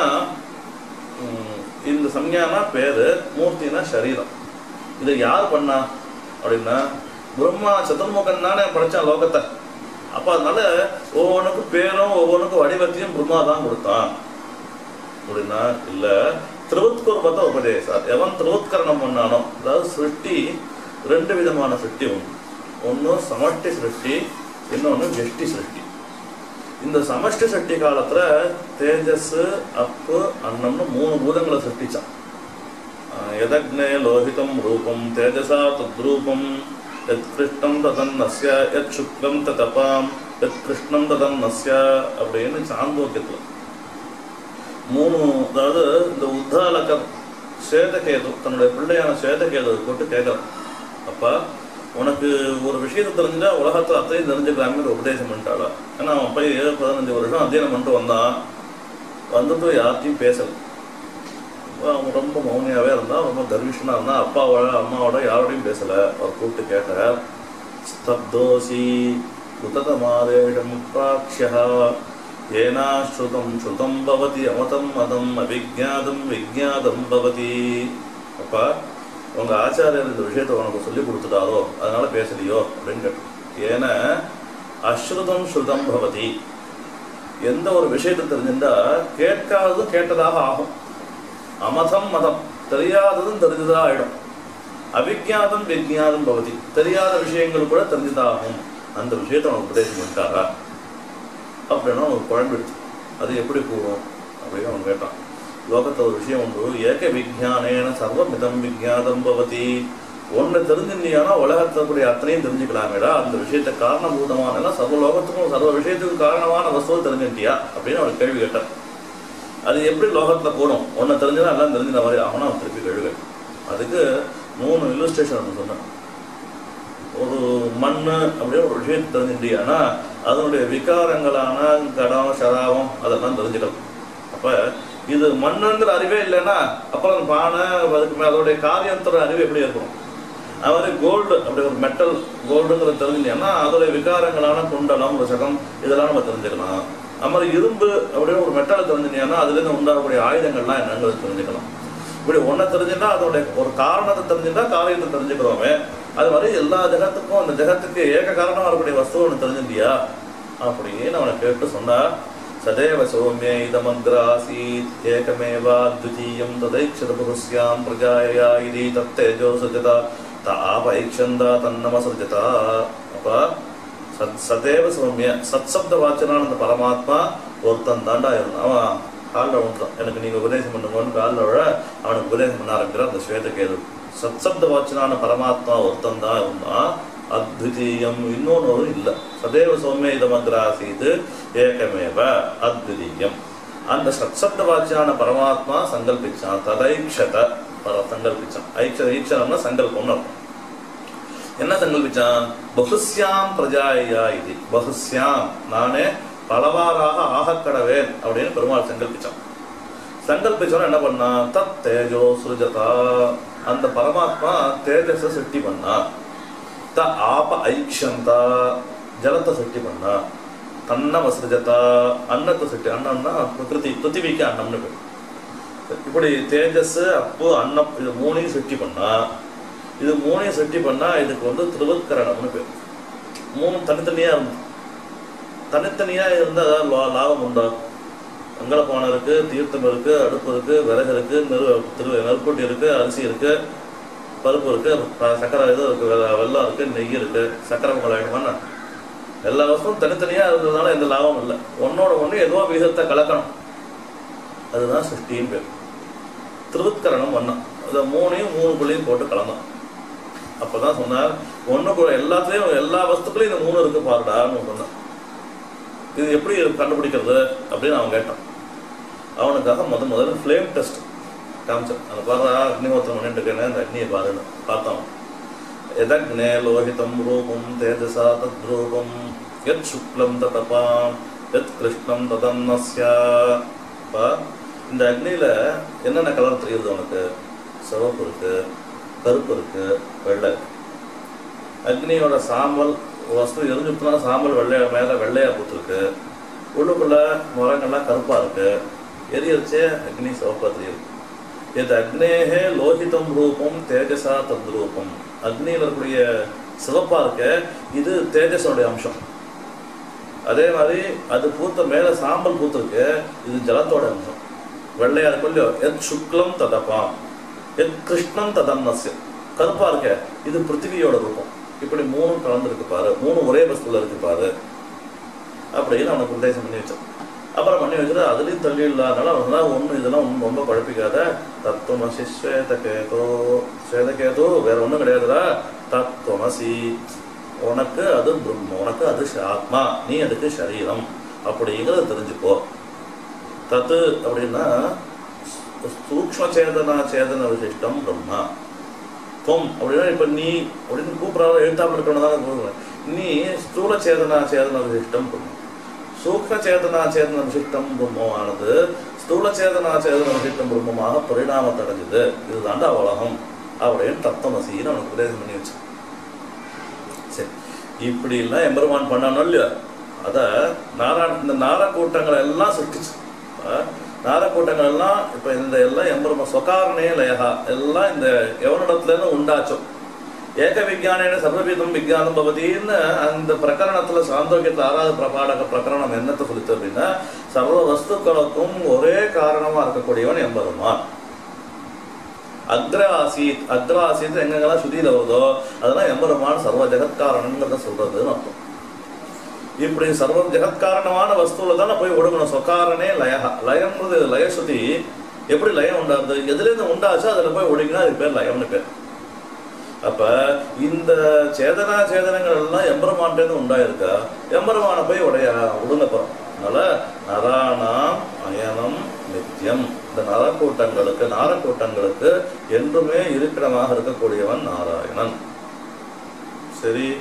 ம், இந்த சம்யானா பேரு மூர்த்தினா சரீரம் இதை யார் பண்ணா அப்படின்னா பிரம்மா சதுர்முகன் தானே படைச்சான் லோகத்தை அப்ப அதனால ஒவ்வொன்றுக்கும் பேரும் ஒவ்வொன்றுக்கும் வடிவத்தையும் பிரம்மா தான் கொடுத்தான் அப்படின்னா இல்ல திருவத்குர்பத உபதேசா எவன் திருவத்கரணம் பண்ணானோ அதாவது சிருஷ்டி ரெண்டு விதமான சிருஷ்டி உண்டு ஒன்று சமஷ்டி சிருஷ்டி இன்னொன்று வெஷ்டி சிருஷ்டி இந்த சமஷ்டி சிருஷ்டி காலத்துல தேஜஸ் அப்பு அன்னம்னு மூணு பூதங்களை சிருஷ்டிச்சான் ஆஹ் எதக்னே லோகிதம் ரூபம் தேஜசா தத்ரூபம் எத் கிருஷ்ணம் ததன்னஸ்ய எத் சுக்லம் ததபாம் எத் கிருஷ்ணம் ததன்னஸ்ய அப்படின்னு சாந்தோக்கியத்துல மூணு அதாவது இந்த உத்தாலகர் சேதகேது தன்னுடைய பிள்ளையான சேதகேது போட்டு கேட்கறான் அப்பா உனக்கு ஒரு விஷயத்தை தெரிஞ்சா உலகத்துல அத்தையும் தெரிஞ்சுக்கலாம்னு உபதேசம் பண்ணிட்டாளா ஏன்னா அவன் போய் ஏழு பதினஞ்சு வருஷம் அத்தியனம் பண்ணிட்டு வந்தான் வந்துட்டு யார்ட்டையும் பேசல அவன் ரொம்ப மௌனியாவே இருந்தான் ரொம்ப கர்விஷனா இருந்தான் அப்பாவோட அம்மாவோட யாரோடையும் பேசல அவர் கூப்பிட்டு கேட்டார் ஸ்தப்தோசி உததமாதேஷம் பிராக்ஷா ஏனாஸ்ருதம் ஸ்ருதம் பவதி அமதம் மதம் அவிஜாதம் விஜாதம் பவதி அப்பா உங்க ஆச்சாரியர் இந்த விஷயத்தை உனக்கு சொல்லி கொடுத்துட்டாரோ அதனால பேசலையோ அப்படின்னு கேட்டோம் ஏன்னா அஸ்ருதம் ஸ்ருதம் பவதி எந்த ஒரு விஷயத்தை தெரிஞ்சிருந்தா கேட்காததும் கேட்டதாக ஆகும் அமதம் மதம் தெரியாததும் தெரிஞ்சதா ஆயிடும் அவிஜாதம் விஜாதம் பவதி தெரியாத விஷயங்கள் கூட தெரிஞ்சதாகும் அந்த விஷயத்தை அவனுக்கு உபதேசம் பண்ணிட்டாரா அப்படின்னா அவனுக்கு குழம்பிடுச்சு அது எப்படி கூடும் அப்படின்னு அவன் கேட்டான் லோகத்துல ஒரு விஷயம் உண்டு ஏக விஜானேன சர்வமிதம் விஜாதம் பவதி ஒன்று தெரிஞ்சிருந்தீங்கன்னா உலகத்துல கூடிய அத்தனையும் தெரிஞ்சுக்கலாமேடா அந்த விஷயத்தை காரணபூதமான சர்வ லோகத்துக்கும் சர்வ விஷயத்துக்கும் காரணமான வஸ்துவை தெரிஞ்சுட்டியா அப்படின்னு அவன் கேள்வி கேட்டான் அது எப்படி லோகத்துல கூடும் ஒன்று தெரிஞ்சதா எல்லாம் தெரிஞ்சுன மாதிரி ஆகணும் அவன் திருப்பி கேள்வி கேட்டான் அதுக்கு மூணு இல்லுஸ்ட்ரேஷன் ஒன்று சொன்னேன் ஒரு மண்ணு அப்படின்னு ஒரு விஷயம் தெரிஞ்சுட்டியானா அதனுடைய விகாரங்களான கடம் சராவம் அதெல்லாம் தெரிஞ்சுக்கலாம் அப்ப இது மண்ணுங்கிற அறிவே இல்லைன்னா அப்புறம் பானை அதுக்கு மேல அதோடைய காரியத்தோட அறிவு எப்படி இருக்கும் அது மாதிரி கோல்டு அப்படி ஒரு மெட்டல் கோல்டுங்கிறது தெரிஞ்சுட்டீங்கன்னா அதோடைய விகாரங்களான குண்டலம் சகம் இதெல்லாம் நம்ம தெரிஞ்சுக்கலாம் அது மாதிரி இரும்பு அப்படின்னு ஒரு மெட்டலை தெரிஞ்சுட்டீங்கன்னா அதுலேருந்து உண்டாகக்கூடிய ஆயுதங்கள்லாம் என்னங்கிறது தெரிஞ்சுக்கலாம் இப்படி ஒன்றை தெரிஞ்சுட்டா அதோடைய ஒரு காரணத்தை தெரிஞ்சுட்டா காரியத்தை தெரிஞ்சுக்கிறோமே அது மாதிரி எல்லா ஜெகத்துக்கும் அந்த ஜெகத்துக்கு ஏக காரணமாக இருக்கக்கூடிய வஸ்து ஒன்று தெரிஞ்சுட்டியா அப்படின்னு அவனை கேட்டு சொன்னா சதேவ சௌமிய இதமந்திராசீத் ஏகமேவா துஜீயம் ததைக்ஷத புருஷ்யாம் பிரஜாயா இதி தத்தேஜோ சஜதா தாபைக்ஷந்தா தன்னம சஜதா அப்ப சத் சதேவ சௌமிய சத்சப்த வாச்சனான அந்த பரமாத்மா ஒருத்தன் தாண்டா இருந்தான் அவன் காலில் விழுந்தான் எனக்கு நீங்க உபதேசம் பண்ணுங்கன்னு காலில் விழ அவனுக்கு உபதேசம் பண்ண ஆரம்பிக்கிறான் அந்த ஸ்வேதகேது சத்சப்த வாச்சனான பரமாத்மா ஒருத்தன் தான் இருந்தான் அத்விதீயம் இன்னொன்று இல்லை சதேவ சௌமிய இதமந்திராசீது ஏகமேவ அத்விதீயம் அந்த சத்சப்த வாச்சியான பரமாத்மா சங்கல்பிச்சான் ததைக்ஷத பர சங்கல்பிச்சான் ஐக்ஷ ஈக்ஷனம்னா சங்கல்பம்னு அர்த்தம் என்ன சங்கல்பிச்சான் பகுஸ்யாம் பிரஜாயா இது பகுஸ்யாம் நானே பலவாறாக ஆகக்கடவேன் அப்படின்னு பெருமாள் சங்கல்பிச்சான் சங்கல்பிச்சவன என்ன பண்ணா தத் தேஜோ சுருஜதா அந்த பரமாத்மா தேஜஸ சிருஷ்டி பண்ணா த ஆப ஐக்ஷந்தா ஜலத்தை சிருஷ்டி பண்ணா தன்னம் சிருஜதா அன்னத்தை சிருஷ்டி அன்னம்னா பிரகிருதி பிருத்திவிக்கு அன்னம்னு பேர் இப்படி தேஜஸ் அப்பு அன்னம் இது மூணையும் சிருஷ்டி பண்ணா இது மூணையும் சிருஷ்டி பண்ணா இதுக்கு வந்து திருவக்கரணம்னு பேர் மூணு தனித்தனியா இருந்து தனித்தனியா இருந்தா ஏதாவது லா- லாபம் உண்டா வெங்கலப்பானை இருக்கு தீர்த்தம் இருக்கு அடுப்பு இருக்கு விறகு இருக்கு நெரு திரு நெருப்பொட்டி இருக்கு அரிசி இருக்கு பருப்பு இருக்கு ப- சக்கரை இது இருக்கு வெ- வெல்லம் இருக்கு நெய் இருக்கு சக்கரை பொங்கல் எல்லா வசமும் தனித்தனியா இருந்ததுனால எந்த லாபம் இல்லை ஒன்னோட ஒண்ணு ஏதோ விகிதத்தை கலக்கணும் அதுதான் சிருஷ்டின்னு பேர் திருவுக்கரணம் வண்ணம் அதை மூணையும் மூணு குள்ளையும் போட்டு கலந்தான் அப்பதான் சொன்னார் ஒண்ணுக்குள்ள எல்லாத்துலயும் எல்லா வஸ்துக்குள்ளயும் இந்த மூணு இருக்கு பாருடான்னு சொன்னான் இது எப்படி கண்டுபிடிக்கிறது அப்படின்னு அவன் கேட்டான் அவனுக்காக முத முதல்ல ஃப்ளேம் டெஸ்ட் காமிச்சான் அந்த பாரு அக்னிஹோத்திரம் பண்ணிட்டு இருக்கேன் இந்த அக்னியை பாருன்னு பார்த்தான் எதக்னே லோகிதம் ரூபம் தேஜசா தத் ரூபம் யத் சுக்லம் ததபாம் யத் கிருஷ்ணம் ததன்னஸ்யா அப்ப இந்த அக்னியில என்னென்ன கலர் தெரியுது உனக்கு சிவப்பு இருக்கு கருப்பு இருக்கு வெள்ளை இருக்கு. அக்னியோட சாம்பல் வஸ்து எரிஞ்சுட்டுனா சாம்பல் வெள்ளையா மேல வெள்ளையா பூத்துருக்கு உள்ளுக்குள்ள மரங்கள்லாம் கருப்பா இருக்கு எரியரிச்சே அக்னி சிவப்பா தெரியுது இது அக்னேகே லோகிதம் ரூபம் தேஜசா தத்ரூபம் அக்னியில் இருக்கக்கூடிய சிவப்பா இருக்க இது தேஜஸோடைய அம்சம் அதே மாதிரி அது பூத்த மேல சாம்பல் பூத்திருக்கு இது ஜலத்தோட அம்சம் வெள்ளையா இருக்கும் இல்லையோ எத் சுக்லம் ததப்பாம் எத் கிருஷ்ணம் ததன்னஸ்ய கருப்பா இருக்க இது பிருத்திவியோட ரூபம் இப்படி மூணு கலந்துருக்கு பாரு மூணு ஒரே வஸ்துல இருக்கு பாரு அப்படின்னு அவனுக்கு உத்தேசம் பண்ணி வச்சான் அப்புறம் பண்ணி வச்சுட்டு அதுலேயும் தள்ளி இல்லாதனால அவன் ஒன்றும் இதெல்லாம் ஒன்றும் ரொம்ப குழப்பிக்காத தத்துவமசி ஸ்வேதகேதோ ஸ்வேதகேதோ வேற ஒன்றும் கிடையாதுடா தத்துவமசி உனக்கு அது பிரம்ம உனக்கு அது ஷ- ஆத்மா நீ அதுக்கு சரீரம் அப்படிங்கிறத தெரிஞ்சுக்கோ தத்து அப்படின்னா சூக்ம சேதனா சேதன விசிஷ்டம் பிரம்மா தொம் அப்படின்னா இப்ப நீ அப்படின்னு கூப்பிடாத எழுத்தாமல் இருக்கணும் தான் கூப்பிடுவேன் நீ ஸ்தூல சேதனா சேதன விசிஷ்டம் பிரம்மம் சூக்ம சேதனா சேதன விசிஷ்டம் பிரம்மமானது ஸ்தூல சேதனா சேதன விசிஷ்டம் பிரம்மமாக பரிணாமத்தை அடைஞ்சது இதுதாண்டா உலகம் அப்படின்னு தத்தமசின்னு அவனுக்கு உபதேசம் பண்ணி வச்சு சரி இப்படி எல்லாம் எம்பெருமான் பண்ணணும் இல்லையா அத நாராயண இந்த நார கூட்டங்களை எல்லாம் சிருஷ்டிச்சு அஹ் நார கூட்டங்கள் எல்லாம் இப்ப இந்த எல்லாம் எம்பெருமா சொகாரணே லயகா எல்லாம் இந்த எவனிடத்துல இருந்து உண்டாச்சோ ஏக விஜயானேன சர்வவிதம் விஜயானம் பவதின்னு அந்த பிரகரணத்துல சாந்தோக்கியத்துல ஆறாவது பிரபாடக பிரகரணம் என்னத்தை சொல்லிச்சு அப்படின்னா சர்வ வஸ்துக்களுக்கும் ஒரே காரணமா இருக்கக்கூடியவன் எம்பெருமான் அக்ர ஆசீத் அக்ர ஆசீத் எங்கெங்கெல்லாம் சுதியில வருதோ அதெல்லாம் எம்பெருமான் சர்வ ஜெகத்காரணங்கிறத சொல்றதுன்னு அர்த்தம் இப்படி சர்வ ஜெகத்காரணமான வஸ்துல தானே போய் ஒடுங்கணும் சொக்காரனே லயஹா லயம்ன்றது லயசுதி எப்படி லயம் உண்டாது எதுலேருந்து உண்டாச்சோ அதில் போய் ஒடுங்கினா அது பேர் லயம்னு பேர் அப்ப இந்த சேதனா சேதனங்கள் எல்லாம் எம்பெருமான்டேருந்து உண்டாயிருக்கா எம்பெருமான போய் உடைய ஒடுங்க போறோம் அதனால நராணாம் அயனம் நித்தியம் இந்த நரக்கூட்டங்களுக்கு நாரக்கூட்டங்களுக்கு என்றுமே இருப்பிடமாக இருக்கக்கூடியவன் நாராயணன் சரி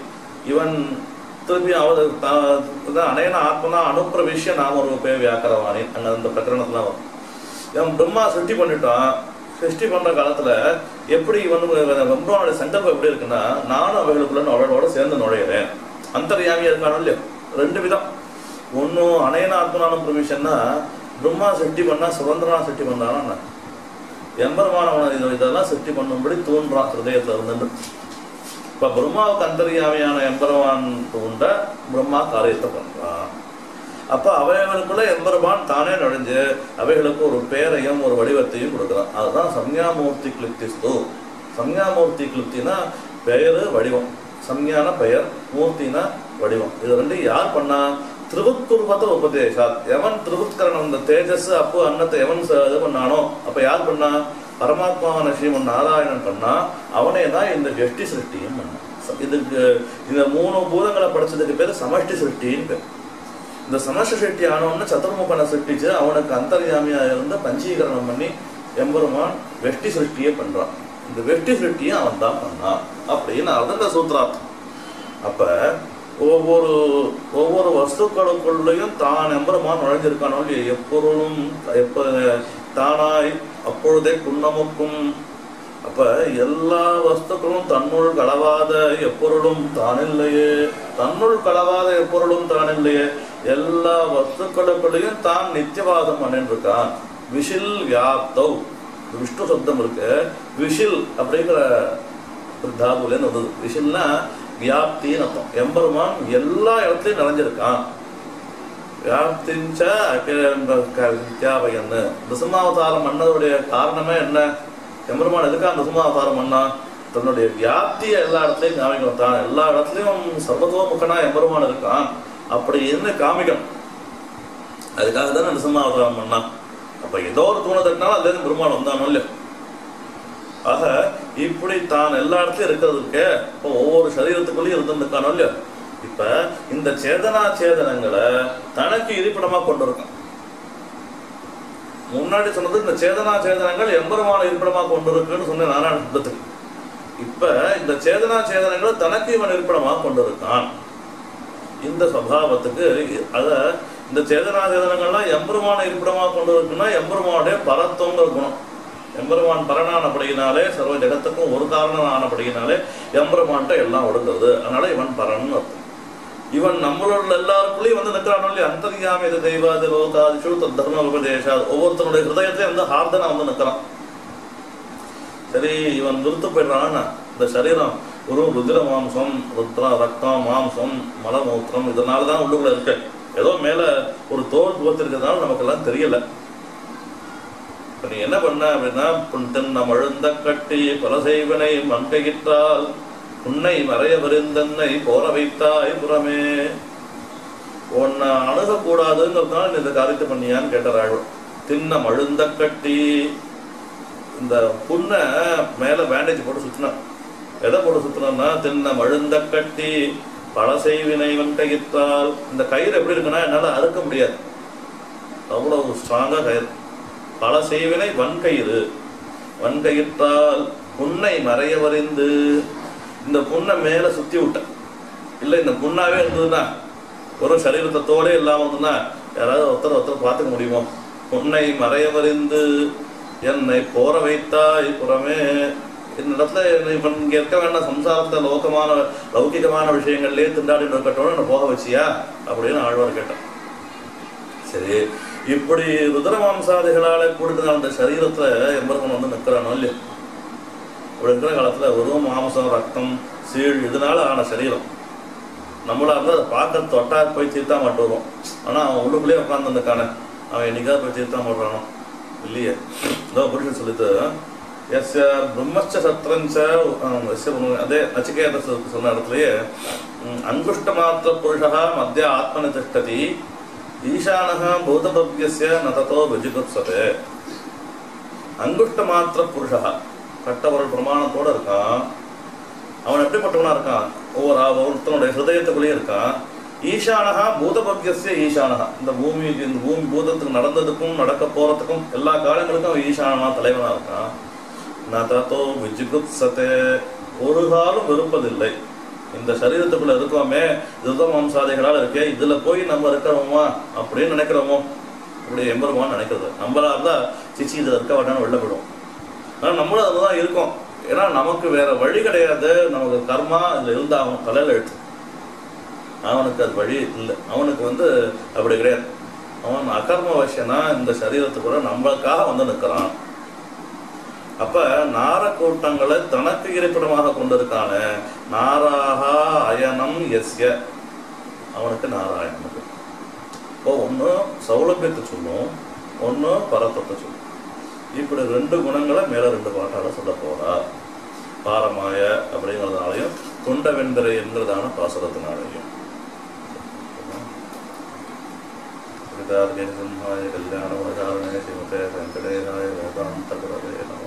இவன் திருப்பி அவ த- அனேன ஆத்மனா அனுப்பிரவிஷ்ய நாம ரூபே வியாக்கரவாணி அங்க அந்த பிரகரணத்துல வரும் இவன் பிரம்மா சிருஷ்டி பண்ணிட்டான் சிருஷ்டி பண்ற காலத்துல எப்படி இவன் பிரம்மாவோட சங்கல்பம் எப்படி இருக்குன்னா நானும் அவைகளுக்குள்ள அவளோட சேர்ந்து நுழையிறேன் அந்தர்யாமியா இருக்கானோ இல்லையோ ரெண்டு விதம் ஒன்னும் அனேன ஆத்மனானும் பிரவிஷன்னா பிரம்மா சிருஷ்டி பண்ணா சுதந்திரனா சிருஷ்டி பண்ணானா எம்பெருமான அவனை இது- இதெல்லாம் சிருஷ்டி பண்ணும்படி தூண்டுறான் ஹிருதயத்துல இருந்து இப்ப பிரம்மாவுக்கு அந்தரியாமையான எம்பெருமான் தூண்ட பிரம்மா காரியத்தை பண்றான் அப்ப அவைகளுக்குள்ள எம்பெருமான் தானே நுழைஞ்சு அவைகளுக்கு ஒரு பேரையும் ஒரு வடிவத்தையும் கொடுக்குறான் அதுதான் சம்ஞாமூர்த்தி கிளிப்திஸ்து சம்ஞாமூர்த்தி கிளிப்தினா பெயரு வடிவம் சம்ஞான பெயர் மூர்த்தினா வடிவம் இது ரெண்டு யார் பண்ணா திருவுக்குருபத்த உபதேசாத் எவன் திருவுத்கரணம் இந்த தேஜஸ் அப்பு அன்னத்தை எவன் ச- இது பண்ணானோ அப்ப யார் பண்ணா பரமாத்மாவான ஸ்ரீமன் நாராயணன் பண்ணா அவனே தான் இந்த வெஷ்டி சிருஷ்டியும் பண்ணான் ச- இதுக்கு இந்த மூணு பூதங்களை படிச்சதுக்கு பேரு சமஷ்டி சிருஷ்டின்னு பேர் இந்த சமஷ்டி சிருஷ்டி ஆனவன்னு சதுர்முகனை சிருஷ்டிச்சு அவனுக்கு அந்தர்யாமியா இருந்து பஞ்சீகரணம் பண்ணி எம்பெருமான் வெஷ்டி சிருஷ்டியே பண்றான் இந்த வெஷ்டி சிருஷ்டியை அவன் தான் பண்ணான் அப்படின்னு அதந்த சூத்திரார்த்தம் அப்ப ஒவ்வொரு ஒவ்வொரு வஸ்துக்களுக்குள்ளேயும் தான் எம்பெருமான் நுழைஞ்சிருக்கானோ இல்லையோ எப்பொருளும் எப்ப தானாய் அப்பொழுதே குன்னமுக்கும் அப்ப எல்லா வஸ்துக்களும் தன்னுள் கலவாத எப்பொருளும் தானில்லையே தன்னுள் கலவாத எப்பொருளும் தானில்லையே எல்லா வஸ்துக்களுக்குள்ளேயும் தான் நித்தியவாதம் பண்ணிருக்கான் விஷில் வியாப்தவ் விஷ்ணு சப்தம் இருக்கு விஷில் அப்படிங்கிற ஒரு தாபுலேருந்து வந்தது விஷில்னா வியாப்தின்னு அர்த்தம் எம்பெருமான் எல்லா இடத்துலையும் நிறைஞ்சிருக்கான் வியாப்திஞ்ச வித்யாபயன்னு நிசுமாவதாரம் பண்ணதுடைய காரணமே என்ன எம்பெருமான் எதுக்காக நிசுமாவதாரம் பண்ணா தன்னுடைய வியாப்தியை எல்லா இடத்துலையும் காமிக்கணும் தான் எல்லா இடத்துலையும் சர்வதோமுகனா எம்பெருமான் இருக்கான் அப்படின்னு காமிக்கணும் அதுக்காக தானே நிசுமாவதாரம் பண்ணான் அப்ப ஏதோ ஒரு தூணை தட்டினாலும் அதுலேருந்து பெருமான் வந்தானோ இல்லையோ ஆக இப்படி தான் எல்லா இடத்துலயும் இருக்கிறதுக்கு இப்போ ஒவ்வொரு சரீரத்துக்குள்ளேயும் இருந்திருக்கானோ இல்லையோ இப்ப இந்த சேதனா சேதனங்களை தனக்கு இருப்பிடமா கொண்டு இருக்கான் முன்னாடி சொன்னது இந்த சேதனா சேதனங்கள் எம்பெருமான இருப்பிடமா கொண்டு இருக்குன்னு சொன்னேன் நாராயண சுத்தத்துக்கு இப்ப இந்த சேதனா சேதனங்களை தனக்கு இவன் இருப்பிடமா கொண்டு இருக்கான் இந்த சபாவத்துக்கு அத இந்த சேதனா சேதனங்கள்லாம் எம்பெருமான இருப்பிடமா கொண்டு இருக்குன்னா எம்பெருமானுடைய பரத்துவங்கிற குணம் எம்பெருமான் பரனானபடியினாலே சர்வ ஜெகத்துக்கும் ஒரு காரணம் ஆனபடியினாலே எம்பெருமான்ட்ட எல்லாம் ஒடுங்குறது அதனால இவன் பரன் அர்த்தம் இவன் நம்மளோட எல்லாருக்குள்ளேயும் வந்து நிற்கிறானோ இல்லையா அந்தரியாமி இது தெய்வாதி லோகாதிஷு தத் தர்ம உபதேசா ஒவ்வொருத்தனுடைய ஹிருதயத்தையும் வந்து ஹார்தனா வந்து நிற்கிறான் சரி இவன் விருத்து போயிடுறான் இந்த சரீரம் ஒரு ருதிர மாம்சம் ருத்ரம் ரத்தம் மாம்சம் மலமூத்திரம் இதனால தான் உள்ளுக்குள்ள இருக்கு ஏதோ மேல ஒரு தோல் துவத்திருக்கிறதுனால நமக்கெல்லாம் தெரியல இப்ப நீ என்ன பண்ண அப்படின்னா புன் தென்ன மழுந்த கட்டி பல செய்வனை மண்கையிட்டால் உன்னை மறைய விருந்தன்னை போற வைத்தாய் புறமே உன்னை அணுகக்கூடாதுங்கிறதுனால நீ இந்த காரியத்தை பண்ணியான்னு கேட்டார் தின்ன மழுந்த கட்டி இந்த புண்ணை மேல பேண்டேஜ் போட்டு சுத்தினான் எதை போட்டு சுத்தினா தின்ன மழுந்த கட்டி பல செய்வினை வன்கையிட்டால் இந்த கயிறு எப்படி இருக்குன்னா என்னால அறுக்க முடியாது அவ்வளவு ஸ்ட்ராங்கா கயிறு பல செய்வினை வன்கயிறு வன்கயிற்றால் புண்ணை மறைய வரைந்து இந்த புண்ணை மேல சுத்தி விட்டேன் இல்ல இந்த புண்ணாவே இருந்ததுன்னா ஒரு சரீரத்தை தோலே இல்லாம இருந்ததுன்னா யாராவது ஒருத்தர் ஒருத்தர் பார்த்துக்க முடியுமோ புண்ணை மறைய வரைந்து என்னை போற வைத்தாய் புறமே இந்த இடத்துல என்னை இப்ப இங்க இருக்க வேண்டாம் சம்சாரத்தை லோகமான லௌகிகமான விஷயங்கள்லயே திண்டாடி இருக்கட்டும் என்ன போக வச்சியா அப்படின்னு ஆழ்வார் கேட்டான் சரி இப்படி ருத்ர மாம்சாதிகளால கூடிட்டு அந்த சரீரத்துல எம்பெருமன் வந்து நிற்கிறானோ இல்லையோ இப்படி இருக்கிற காலத்துல வெறும் மாம்சம் ரத்தம் சீழ் இதனால ஆன சரீரம் நம்மளா இருந்தா அதை பார்க்க தொட்டா போய் தீர்த்தா மாட்டு வருவோம் ஆனா அவன் உள்ளுக்குள்ளேயே உட்காந்துருக்கானே அவன் என்னைக்காவது போய் தீர்த்தா மாட்டுறானோ இல்லையே இதோ புருஷன் சொல்லிட்டு எஸ்ய பிரம்மச்ச சத்திரஞ்ச ஆம், எஸ்ய பிரம்ம- அதே நச்சிகேத சொ- சொன்ன இடத்துலயே ம், அங்குஷ்ட மாத்திர புருஷா மத்திய ஆத்மனி திஷ்டதி ஈசானக பூதபவ்யஸ்ய நததோ விஜிகுப்சதே அங்குஷ்ட மாத்திர புருஷா கட்டவரல் பிரமாணத்தோட இருக்கான் அவன் எப்படிப்பட்டவனா இருக்கான் ஒவ்வொரு ஒருத்தனுடைய ஹிருதயத்துக்குள்ளேயே இருக்கான் ஈசானகா பூதபவ்யஸ்ய ஈசானகா இந்த பூமிக்கு இந்த பூமி பூதத்துக்கு நடந்ததுக்கும் நடக்க போறதுக்கும் எல்லா காலங்களுக்கும் அவன் ஈசானனா தலைவனா இருக்கான் நததோ விஜிகுப்சதே ஒரு காலம் வெறுப்பதில்லை இந்த சரீரத்துக்குள்ள இருக்கோமே துர்த மாம்சாதிகளால் இருக்கே இதுல போய் நம்ம இருக்கிறோமா அப்படின்னு நினைக்கிறோமோ இப்படி எம்பெருமான் நினைக்கிறது நம்மளா இருந்தா சிச்சி இதுல இருக்க வேண்டாம்னு வெளில போயிடும் ஆனா நம்மளும் அதுல தான் இருக்கோம் ஏன்னா நமக்கு வேற வழி கிடையாது நமக்கு கர்மா இதுல இருந்தா அவன் தலையில எழுத்து அவனுக்கு அது வழி இல்லை அவனுக்கு வந்து அப்படி கிடையாது அவன் அகர்ம வசியனா இந்த சரீரத்துக்குள்ள நம்மளுக்காக வந்து நிற்கிறான் அப்ப நார கூட்டங்களை தனக்கு இருப்பிடமாக கொண்டிருக்கான நாராகா அயனம் எஸ்ய அவனுக்கு நாராயணனுக்கு இப்போ ஒன்று சௌலபியத்தை சொல்லும் ஒன்று பரத்தத்தை சொல்லும் இப்படி ரெண்டு குணங்களை மேல ரெண்டு பாட்டால சொல்ல போறா பாரமாய அப்படிங்கிறதுனாலையும் துண்டவெந்திரை என்கிறதான பாசுரத்தினாலையும் சிம்ஹாய கல்யாண குணகாரணே ஸ்ரீமதே வெங்கடேசாய வேதாந்த குரவே நமः